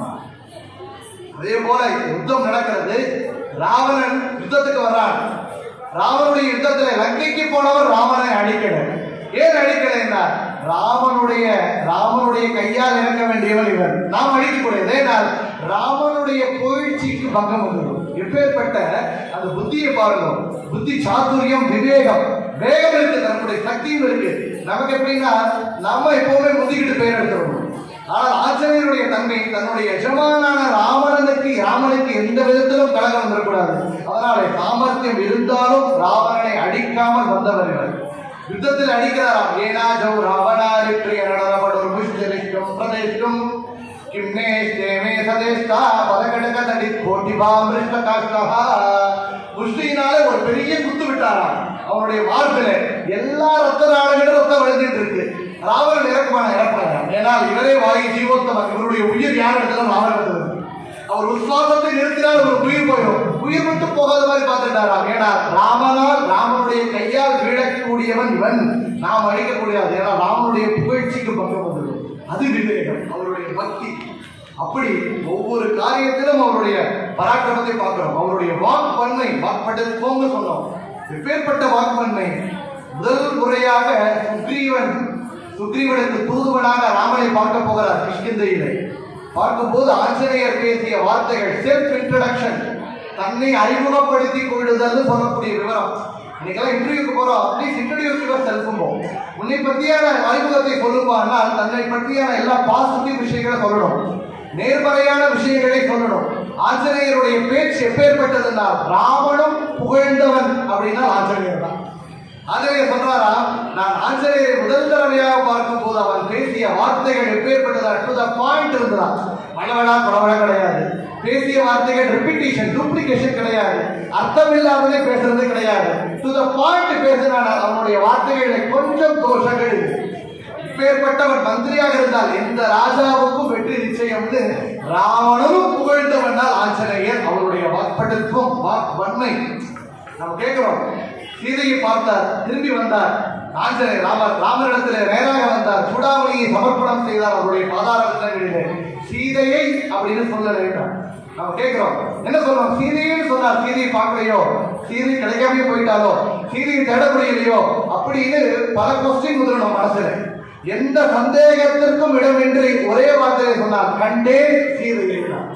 Speaker 1: அதே போல யுத்தம் நடக்கிறது ராவணன் யுத்தத்துக்கு வர்றான் ராவனுடைய யுத்தத்துல லங்கைக்கு போனவர் ராவனை அழிக்கல ஏன் அழிக்கல என்றார் ராமனுடைய ராமனுடைய கையால் இறக்க வேண்டியவன் இவர் நாம் அழிக்கக்கூடியது ஏனால் ராமனுடைய புகழ்ச்சிக்கு பங்கம் வந்துடும் எப்பேற்பட்ட அந்த புத்தியை பாருங்க புத்தி சாதுரியம் விவேகம் வேகம் இருக்கு நம்முடைய சக்தியும் இருக்கு நமக்கு எப்படின்னா நம்ம எப்பவுமே முந்திக்கிட்டு பேர் எடுத்துடணும் ஆனால் ஆஞ்சநேயருடைய தன்மை தன்னுடைய எஜமானான ராவணனுக்கு ராமனுக்கு எந்த விதத்திலும் கலகம் வந்துடக்கூடாது அதனால சாமர்த்தியம் இருந்தாலும் ராவணனை அடிக்காமல் வந்தவர் இவர் யுத்தத்தில் அடிக்கிறாராம் ஏனாஜௌ ராவணாரிற்றிய நடனப்படும் புஷ்டரிஷ்டம் பிரதேஷ்டம் கிம்னேஷ்டேமே சதேஷ்டா பதகடக தடி கோட்டிபாம் காஷ்டா முஷ்டியினால ஒரு பெரிய குத்து விட்டாராம் அவனுடைய மார்பில எல்லா ரத்த நாடுகளும் ரத்தம் விழுந்துட்டு இருக்கு ராவணன் இறக்குமான இறக்குறாராம் ஏனால் இவரே வாயு ஜீவோத்தமன் இவருடைய உயிர் யார் இடத்துல ராவணன் இடத்துல இருக்கு. அவர் உஸ்வாசத்தை நிறுத்தினால் ஒரு உயிர் போயிடும் உயிர் விட்டு போகாத மாதிரி பார்த்துட்டாராம் ஏன்னா ராமனால் ராமனுடைய கையால் வீழக்கூடியவன் இவன் நாம் அழிக்கக்கூடியது ஏன்னா ராமனுடைய புகழ்ச்சிக்கு பங்கம் வந்துடும் அது விவேகம் அவருடைய பக்தி அப்படி ஒவ்வொரு காரியத்திலும் அவருடைய பராக்கிரமத்தை பார்க்கிறோம் அவருடைய வாக்பன்மை வாக்பட்டத்துவம்னு சொன்னோம் எப்பேற்பட்ட வாக்பன்மை முதல் முறையாக சுக்ரீவன் சுக்ரீவனுக்கு தூதுவனாக ராமனை பார்க்க போகிறார் கிஷ்கிந்தையிலே பார்க்கும்போது ஆஞ்சநேயர் பேசிய வார்த்தைகள் செல்ஃப் இன்ட்ரடக்ஷன் தன்னை அறிமுகப்படுத்திக் கொள்ளுதல்னு சொல்லக்கூடிய விவரம் இன்னைக்கெல்லாம் இன்டர்வியூக்கு போறோம் ப்ளீஸ் இன்ட்ரடியூஸ் யுவர் செல்ஃபும்போ உன்னை பற்றியான அறிமுகத்தை சொல்லுவானால் தன்னை பற்றியான எல்லா பாசிட்டிவ் விஷயங்களை சொல்லணும் நேர்மறையான விஷயங்களை சொல்லணும் ஆஞ்சநேயருடைய பேச்சு எப்பேற்பட்டதுன்னா ராவணம் புகழ்ந்தவன் அப்படின்னா ஆஞ்சநேயர் தான் ஆஞ்சநேயர் சொல்றாரா நான் ஆஞ்சநேயரை முதல் தடவையாக பார்க்கும் போது அவன் பேசிய வார்த்தைகள் எப்பேற்பட்டதா டு த பாயிண்ட் இருந்ததா மழவழா படவழ கிடையாது பேசிய வார்த்தைகள் ரிப்பீட்டேஷன் டூப்ளிகேஷன் கிடையாது அர்த்தம் இல்லாததே பேசுறது கிடையாது டு த பாயிண்ட் பேசினான் அவனுடைய வார்த்தைகளில் கொஞ்சம் தோஷங்கள் இருக்கு இப்பேற்பட்டவன் மந்திரியாக இருந்தால் எந்த ராஜாவுக்கும் வெற்றி நிச்சயம்னு ராவணனும் புகழ்ந்தவனால் ஆஞ்சநேயர் அவருடைய வாக்பட்டத்துவம் வாக் வன்மை நம்ம கேட்கிறோம் சீதையை பார்த்தார் திரும்பி வந்தார் ஆஞ்சநேயர் ராமர் ராமரிடத்திலே நேராக வந்தார் சூடாமணியை சமர்ப்பணம் செய்தார் அவருடைய பாதாரங்களிலே சீதையை அப்படின்னு சொல்ல வேண்டாம் நம்ம கேட்கிறோம் என்ன சொல்றோம் சீதையை சொன்னார் சீதையை பார்க்கலையோ சீதை கிடைக்காம போயிட்டாலோ சீதையை தேட முடியலையோ அப்படின்னு பல கொஸ்டின் முதலும் மனசுல எந்த சந்தேகத்திற்கும் இடமின்றி ஒரே வார்த்தையை சொன்னார் கண்டே சீதையை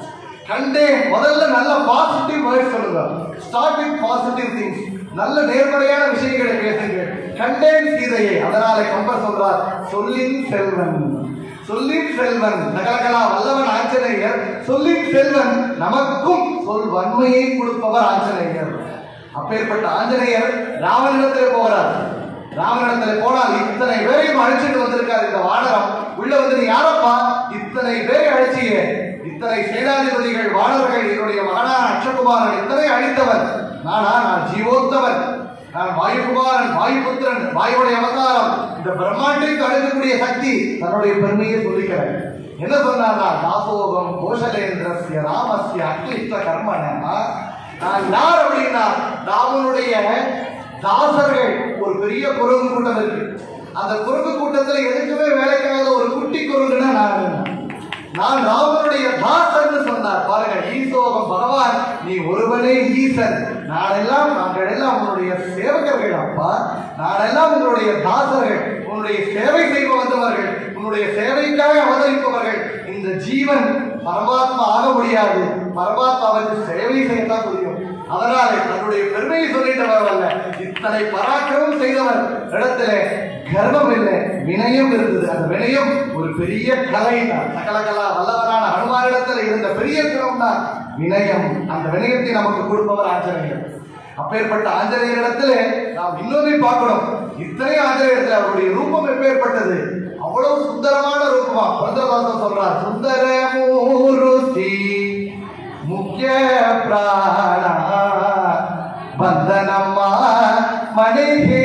Speaker 1: கண்டேன் முதல்ல நல்ல பாசிட்டிவ் வேர்ட் சொல்லுங்க ஸ்டார்ட் வித் பாசிட்டிவ் திங்ஸ் நல்ல நேர்மறையான விஷயங்களை பேசுங்க கண்டேன் சீதையை அதனால கம்பர் சொல்றார் சொல்லின் செல்வன் சொல்லின் செல்வன் நகலகலா வல்லவன் ஆஞ்சநேயர் சொல்லின் செல்வன் நமக்கும் சொல் வன்மையை கொடுப்பவர் ஆஞ்சநேயர் அப்பேற்பட்ட ஆஞ்சநேயர் ராவனிடத்திலே போகிறார் ராமனிடத்துல போனால் இத்தனை பேரையும் அழைச்சிட்டு வந்திருக்காரு இந்த வானரம் உள்ள வந்து நீ யாரப்பா இத்தனை பேரை அழைச்சியே இத்தனை சேனாதிபதிகள் வானர்கள் என்னுடைய மகனான அக்ஷகுமாரன் இத்தனை அழித்தவர் நானா நான் ஜீவோத்தவன் நான் வாயுகுமாரன் வாயுபுத்திரன் வாயுடைய அவதாரம் இந்த பிரம்மாண்டத்தை அழைக்கக்கூடிய சக்தி தன்னுடைய பெருமையை சொல்லிக்கிறேன் என்ன சொன்னாரா தாசோகம் கோஷலேந்திரஸ்ய ராமஸ்ய அக்லிஷ்ட கர்மனா நான் யார் அப்படின்னா ராமனுடைய தாசர்கள் ஒரு பெரிய குரங்கு கூட்டம் இருக்கு அந்த குரங்கு கூட்டத்துல எதுக்குமே வேலைக்காக ஒரு குட்டி குரங்குன்னா நான் நான் ராமனுடைய தாசர்னு சொன்னார் பாருங்க ஈசோகம் பகவான் நீ ஒருவனே ஈசன் நாளெல்லாம் நாங்கள் எல்லாம் உன்னுடைய சேவகர்கள் அப்பா நாளெல்லாம் உன்னுடைய தாசர்கள் உன்னுடைய சேவை செய்ய வந்தவர்கள் உன்னுடைய சேவைக்காக அவதரிப்பவர்கள் இந்த ஜீவன் பரமாத்மா ஆக முடியாது பரமாத்மாவுக்கு சேவை செய்யத்தான் முடியும் அதனாலே தன்னுடைய பெருமையை சொல்லிட்டவர் அல்ல இத்தனை பராக்கிரமம் செய்தவர் இடத்துல கர்வம் இல்லை வினயம் இருந்தது அந்த வினயம் ஒரு பெரிய கலை தான் சகலகலா வல்லவரான ஹனுமானிடத்தில் இருந்த பெரிய குணம் தான் வினயம் அந்த வினயத்தை நமக்கு கொடுப்பவர் ஆஞ்சநேயர் அப்பேற்பட்ட ஆஞ்சநேயரிடத்துல நாம் இன்னொன்றை பார்க்கணும் இத்தனை ஆஞ்சநேயத்தில் அவருடைய ரூபம் எப்பேற்பட்டது அவ்வளவு சுந்தரமான ரூபமா பந்தரதாசன் சொல்றார் சுந்தர மூருத்தி ಮುಖ್ಯ ಪ್ರಾಣ ಬಂಧನಮ್ಮ மனைகே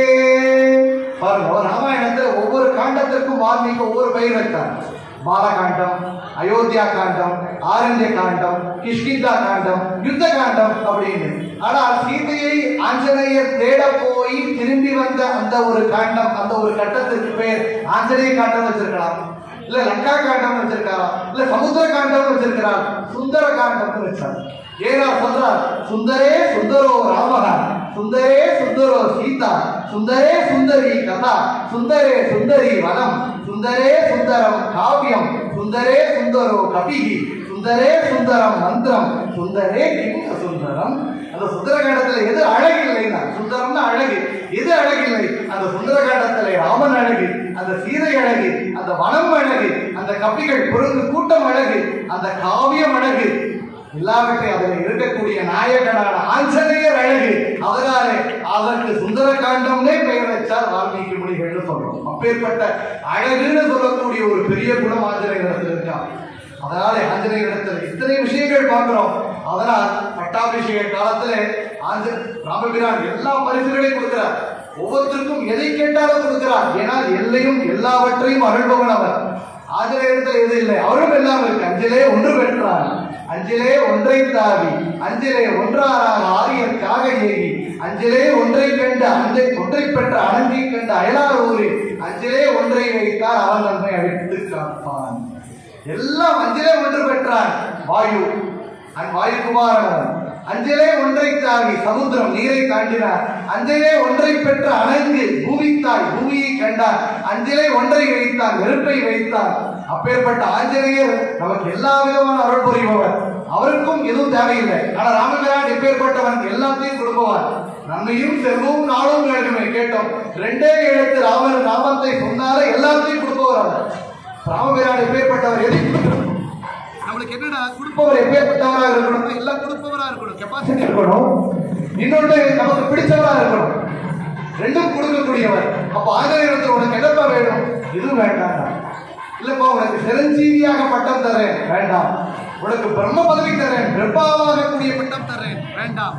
Speaker 1: பாருங்க ராமாயணத்துல ஒவ்வொரு காண்டத்திற்கும் வால்மீகி ஒவ்வொரு பெயர் வைத்தார் பாலகாண்டம் அயோத்தியா காண்டம் ஆரண்ய காண்டம் கிஷ்கிந்தா காண்டம் யுத்த காண்டம் அப்படின்னு ஆனால் சீதையை ஆஞ்சநேயர் தேட போய் திரும்பி வந்த அந்த ஒரு காண்டம் அந்த ஒரு கட்டத்திற்கு பேர் ஆஞ்சநேய காண்டம் வச்சிருக்கலாம் இல்ல லங்கா காண்டம் வச்சிருக்காரா இல்ல சமுத்திர காண்டம் வச்சிருக்கிறார் சுந்தர காண்டம் வச்சார் ஏனா சொல்றார் சுந்தரே சுந்தரோ ராமகா சுந்தரே சுந்தரோ சீதா சுந்தரே சுந்தரி கதா சுந்தரே சுந்தரி வனம் சுந்தரே சுந்தரம் காவியம் சுந்தரே சுந்தரோ கபிகி சுந்தரே சுந்தரம் மந்திரம் சுந்தரே கிங்க சுந்தரம் அந்த சுந்தரகாண்டத்துல எது அழகில்லைன்னா சுந்தரம்னா அழகு எது அழகில்லை அந்த சுந்தரகாண்டத்திலே ராமன் அழகு அந்த சீதை அழகு அந்த வனம் அழகு அந்த கப்பிகள் குரங்கு கூட்டம் அழகு அந்த காவியம் அழகு எல்லாவற்றையும் அதில் இருக்கக்கூடிய நாயகனான ஆஞ்சநேயர் அழகு அதனாலே அதற்கு சுந்தர காண்டம்னே பெயர் வச்சார் வால்மீகி முனிகள்னு சொல்றோம் அப்பேற்பட்ட அழகுன்னு சொல்லக்கூடிய ஒரு பெரிய குணம் ஆஞ்சநேயரிடத்தில் இருக்கா அதனாலே ஆஞ்சநேயரிடத்தில் இத்தனை விஷயங்கள் பார்க்கிறோம் அதனால் பட்டாபிஷேக காலத்துல ஆஞ்ச ராமபிரான் எல்லா பரிசுகளையும் கொடுக்கிறார் ஒவ்வொருத்தருக்கும் எதை கேட்டாலும் கொடுக்கிறார் ஏனால் எல்லையும் எல்லாவற்றையும் அருள்பவன் அவர் ஆஞ்சநேயரிடத்தில் எது இல்லை அவரும் எல்லாம் இருக்கு அஞ்சிலே ஒன்று பெற்றார் அஞ்சிலே ஒன்றை தாவி அஞ்சிலே ஒன்றாராக ஆரியற்காக ஏகி அஞ்சிலே ஒன்றை கண்டு அஞ்சை ஒன்றை பெற்ற அனங்கை கண்ட அயலார் ஊரில் அஞ்சிலே ஒன்றை வைத்தார் அவன் நன்மை அழித்து காப்பான் எல்லாம் அஞ்சிலே ஒன்று பெற்றான் வாயு அன் வாயுகுமாரன் அஞ்சிலே ஒன்றை தாவி சமுத்திரம் நீரை தாண்டினார் அஞ்சிலே ஒன்றை பெற்ற அணங்கு பூமித்தாய் பூமியை கண்டார் அஞ்சிலே ஒன்றை வைத்தான் நெருப்பை வைத்தான் அப்பேற்பட்ட ஆஞ்சநேயர் நமக்கு எல்லா விதமான அருள் புரிபவர் அவருக்கும் எதுவும் தேவையில்லை ஆனா ராமபிரான் எப்பேற்பட்டவன் எல்லாத்தையும் கொடுப்பவன் நன்மையும் செல்வமும் நாளும் வேண்டுமே கேட்டோம் ரெண்டே எழுத்து ராமர் நாமத்தை சொன்னாலே எல்லாத்தையும் கொடுப்பவர் அவர் ராமபிரான் எப்பேற்பட்டவர் எதை கொடுக்கணும்? நம்மளுக்கு என்னடா கொடுப்பவர் எப்பேற்பட்டவராக இருக்கணும் எல்லாம் கொடுப்பவரா இருக்கணும் கெப்பாசிட்டி இருக்கணும் இன்னொன்று நமக்கு பிடிச்சவரா இருக்கணும் ரெண்டும் கொடுக்கக்கூடியவர் அப்ப ஆஞ்சநேயரத்தில் உனக்கு என்னப்பா வேணும் எதுவும் வேண்டாம் இல்லப்பா உனக்கு சிரஞ்சீவியாக பட்டம் தரேன் வேண்டாம் உனக்கு பிரம்ம பதவி தரேன் பிரம்மாவாக கூடிய பட்டம் தரேன் வேண்டாம்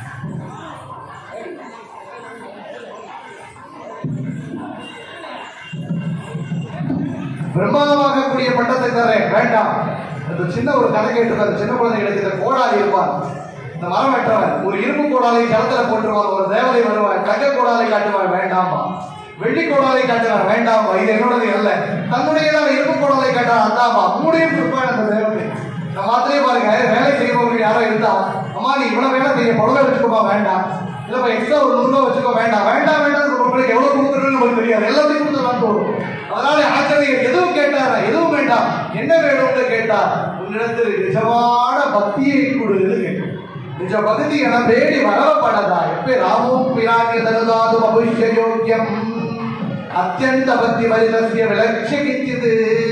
Speaker 1: பிரம்மாவாக கூடிய பட்டத்தை தரேன் வேண்டாம் அந்த சின்ன ஒரு கதை கேட்டு அந்த சின்ன குழந்தைகளுக்கு இந்த கோடாலி இருப்பான் இந்த மரம் வெட்டவன் ஒரு இரும்பு கோடாலை களத்துல போட்டுருவான் ஒரு தேவதை வருவான் தங்க கோடாலை காட்டுவான் வேண்டாமா வெள்ளி கோடாலை காட்டுவான் வேண்டாமா இது என்னோடது அல்ல தன்னுடையதான இரும்பு கோடாலை காட்டான் அந்தாமா மூடையும் கொடுப்பான் அந்த தேவதை நம்ம மாத்திரையே பாருங்க வேலை செய்பவர்கள் யாரோ இருந்தா அம்மா நீ இவ்வளவு வேலை செய்ய புடவை வச்சுக்கோமா வேண்டாம் இல்லப்பா எக்ஸ்ட்ரா ஒரு நூறு ரூபா வச்சுக்கோ வேண்டாம் வேண்டாம் வேண்டாம் உங்களுக்கு எவ்வளவு கொடுக்குறதுன்னு நமக்கு தெரியாது எல்லாத்தையும் கொடுத்துலாம் தோணும் அதனால ஆச்சரியம் எதுவும் கேட்டாரா எதுவும் வேண்டாம் என்ன வேணும்னு கேட்டார் உன் உன்னிடத்தில் நிஜமான பக்தியை கொடுன்னு கேட்கும் நிஜ பக்தி என ಬೇಡಿ வரவப்படதா எப்ப ராமோம் பிராணிய தனுதாது அபுஷ்ய யோக்கியம் ಅತ್ಯಂತ ಭಕ್ತಿ ಭರಿತಸ್ಯ ವಿಲಕ್ಷ್ಯ ಕಿಂಚಿತ್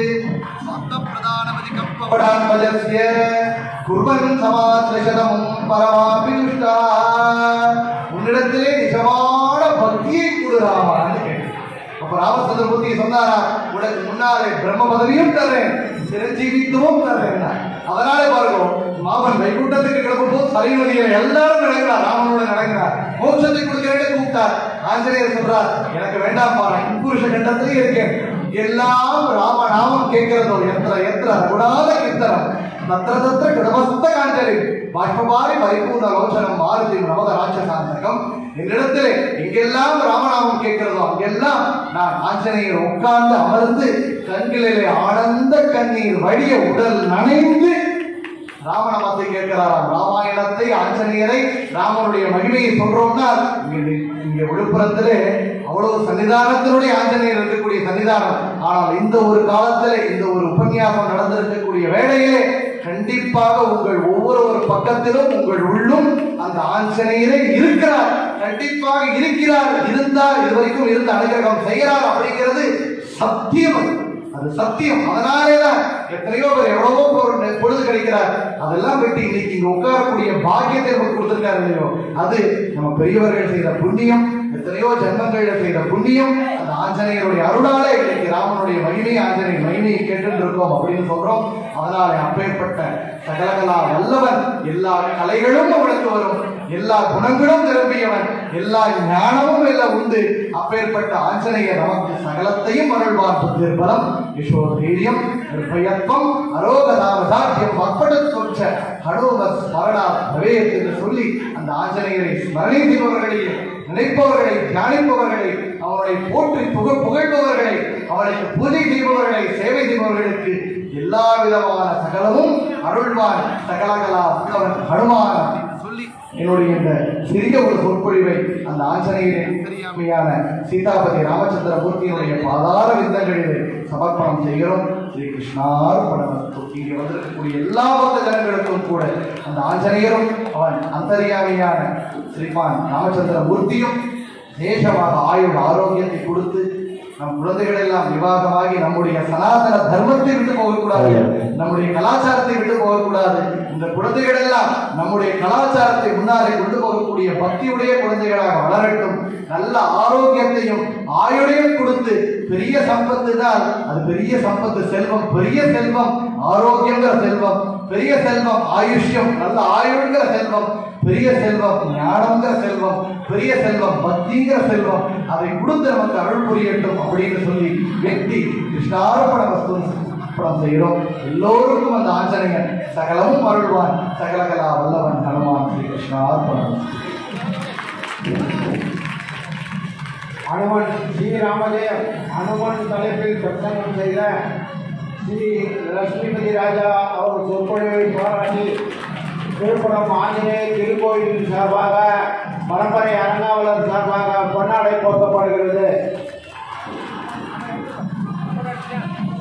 Speaker 1: ಸ್ವಾರ್ಥಪ್ರಧಾನಮಧಿಕಂಪಪಡಾತ್ಮಜಸ್ಯ குர்வன் சமாத்ரசதம் பரமாபி துஷ்டா உன்னிடத்திலே நிஜமான பக்தியை கொடுறாமான்னு கேட்டேன் அப்ப ராமச்சந்திரமூர்த்தி சொன்னாரா உனக்கு முன்னாலே பிரம்ம பதவியும் தர்றேன் சிரஞ்சீவித்துவம் தர்றேன் அதனாலே பாருங்க மாமன் வைகுண்டத்துக்கு கிளம்பும் போது சரிவதியில் எல்லாரும் நடக்கிறார் ராமனோட நடக்கிறார் மோட்சத்தை கொடுக்கிறேன் கூப்பிட்டார் ஆஞ்சநேயர் சொல்றார் எனக்கு வேண்டாம்ப்பா நான் இன்புருஷ கண்டத்திலே இருக்கேன் எல்லாம் ராம நாமம் கேட்கிறதோ எத்திர எத்திர ரகுடாத கீர்த்தனம் தத்திர தத்திர கிடமஸ்த காஞ்சலி பாஷ்பபாரி பரிபூர்ண லோச்சனம் மாருதி நமத ராட்சசாந்தகம் என்னிடத்திலே எங்கெல்லாம் ராமநாமம் கேட்கிறதோ அங்கெல்லாம் நான் ஆஞ்சநேயர் உட்கார்ந்து அமர்ந்து கண்களிலே ஆனந்த கண்ணீர் வழிய உடல் நனைந்து ராமநாமத்தை கேட்கிறாராம் ராமாயணத்தை ஆஞ்சநேயரை ராமனுடைய மகிமையை சொல்றோம்னா இங்க இங்க விழுப்புரத்திலே அவ்வளவு சன்னிதானத்தினுடைய ஆஞ்சநேயர் இருக்கக்கூடிய சன்னிதானம் ஆனால் இந்த ஒரு காலத்திலே இந்த ஒரு உபன்யாசம் நடந்திருக்கக்கூடிய வேளையிலே கண்டிப்பாக உங்கள் ஒவ்வொரு ஒரு பக்கத்திலும் உங்கள் உள்ளும் அந்த ஆஞ்சநேயரே இருக்கிறார் கண்டிப்பாக இருக்கிறார் இருந்தார் இதுவரைக்கும் இருந்த அனுகிரகம் செய்கிறார் அப்படிங்கிறது சத்தியம் அது. அது சத்தியம் அதனாலேதான் எத்தனையோ பேர் எவ்வளவோ பொருள் பொழுது கிடைக்கிறார் அதெல்லாம் விட்டு இன்னைக்கு இங்க உட்காரக்கூடிய பாக்கியத்தை நமக்கு கொடுத்திருக்காரு இல்லையோ அது நம்ம பெரியவர்கள் செய்த புண்ணியம் எத்தனையோ ஜென்மங்கள்ல செய்த புண்ணியம் அந்த ஆஞ்சநேயருடைய அருளாலே இன்னைக்கு ராமனுடைய மகிமை ஆஞ்சநேயர் மகிமையை கேட்டு இருக்கோம் அப்படின்னு சொல்றோம் அதனாலே அப்பேற்பட்ட சகலகலா வல்லவன் எல்லா கலைகளும் அவனுக்கு வரும் எல்லா குணங்களும் நிரம்பியவன் எல்லா ஞானமும் எல்லாம் உண்டு அப்பேற்பட்ட ஆஞ்சநேயர் நமக்கு சகலத்தையும் அருள்வார் புத்திர்பலம் யசோதீரியம் நிர்பயத்வம் அரோகதாவதாக்கியம் அப்படத் சொற்ற ஹடோக ஸ்மரணா பவேத் என்று சொல்லி அந்த ஆஞ்சநேயரை ஸ்மரணை செய்பவர்களையும் நினைப்பவர்களை தியானிப்பவர்களை அவனை போற்றி புகழ் புகழ்பவர்களை அவனுக்கு பூஜை செய்பவர்களை சேவை செய்பவர்களுக்கு எல்லா விதமான சகலமும் அருள்வான் சகலகலா உள்ளவன் ஹனுமான் சொல்லி என்னுடைய இந்த சிறிய ஒரு சொற்பொழிவை அந்த ஆஞ்சநேயரின் தெரியாமையான சீதாபதி ராமச்சந்திர மூர்த்தியினுடைய பாதார விந்தங்களிலே சமர்ப்பணம் செய்கிறோம் ஸ்ரீ கிருஷ்ணார்பணமஸ்து இங்கே வந்திருக்கக்கூடிய எல்லா பக்த ஜனங்களுக்கும் கூட அந்த ஆஞ்சநேயரும் அவன் அந்தரியாமையான ஸ்ரீமான் ராமச்சந்திர மூர்த்தியும் தேசமாக ஆயுள் ஆரோக்கியத்தை கொடுத்து நம் குழந்தைகள் எல்லாம் விவாகமாகி நம்முடைய சனாதன தர்மத்தை விட்டு போகக்கூடாது நம்முடைய கலாச்சாரத்தை விட்டு போகக்கூடாது இந்த குழந்தைகள் எல்லாம் நம்முடைய கலாச்சாரத்தை முன்னாலே கொண்டு போகக்கூடிய பக்தியுடைய குழந்தைகளாக வளரட்டும் நல்ல ஆரோக்கியத்தையும் ஆயுளையும் கொடுத்து பெரிய சம்பத்து தான் அது பெரிய சம்பத்து செல்வம் பெரிய செல்வம் ஆரோக்கியங்கிற செல்வம் பெரிய செல்வம் ஆயுஷ்யம் நல்ல ஆயுள்ங்கிற செல்வம் பெரிய செல்வம் ஞானங்கிற செல்வம் பெரிய செல்வம் பக்திங்கிற செல்வம் அதை கொடுத்து நமக்கு அருள் புரியட்டும் அப்படின்னு சொல்லி வெட்டி கிருஷ்ணார்பண வஸ்து படம் செய்கிறோம் எல்லோருக்கும் அந்த ஆஞ்சநேயன் சகலமும் அருள்வான் சகலகலா வல்லவன் ஹனுமான் ஸ்ரீ கிருஷ்ணார்பணம்
Speaker 2: அனுமன் ஸ்ரீராமஜெயம் அனுமன் தலைப்பில் பிரசங்கம் செய்த ஸ்ரீ லட்சுமிபதி ராஜா அவர் சொற்பொழிவை பாராட்டி விழுப்புரம் ஆஞ்சநேய திருக்கோயிலின் சார்பாக பரம்பரை அறங்காவலர் சார்பாக பொன்னாடை போர்த்தப்படுகிறது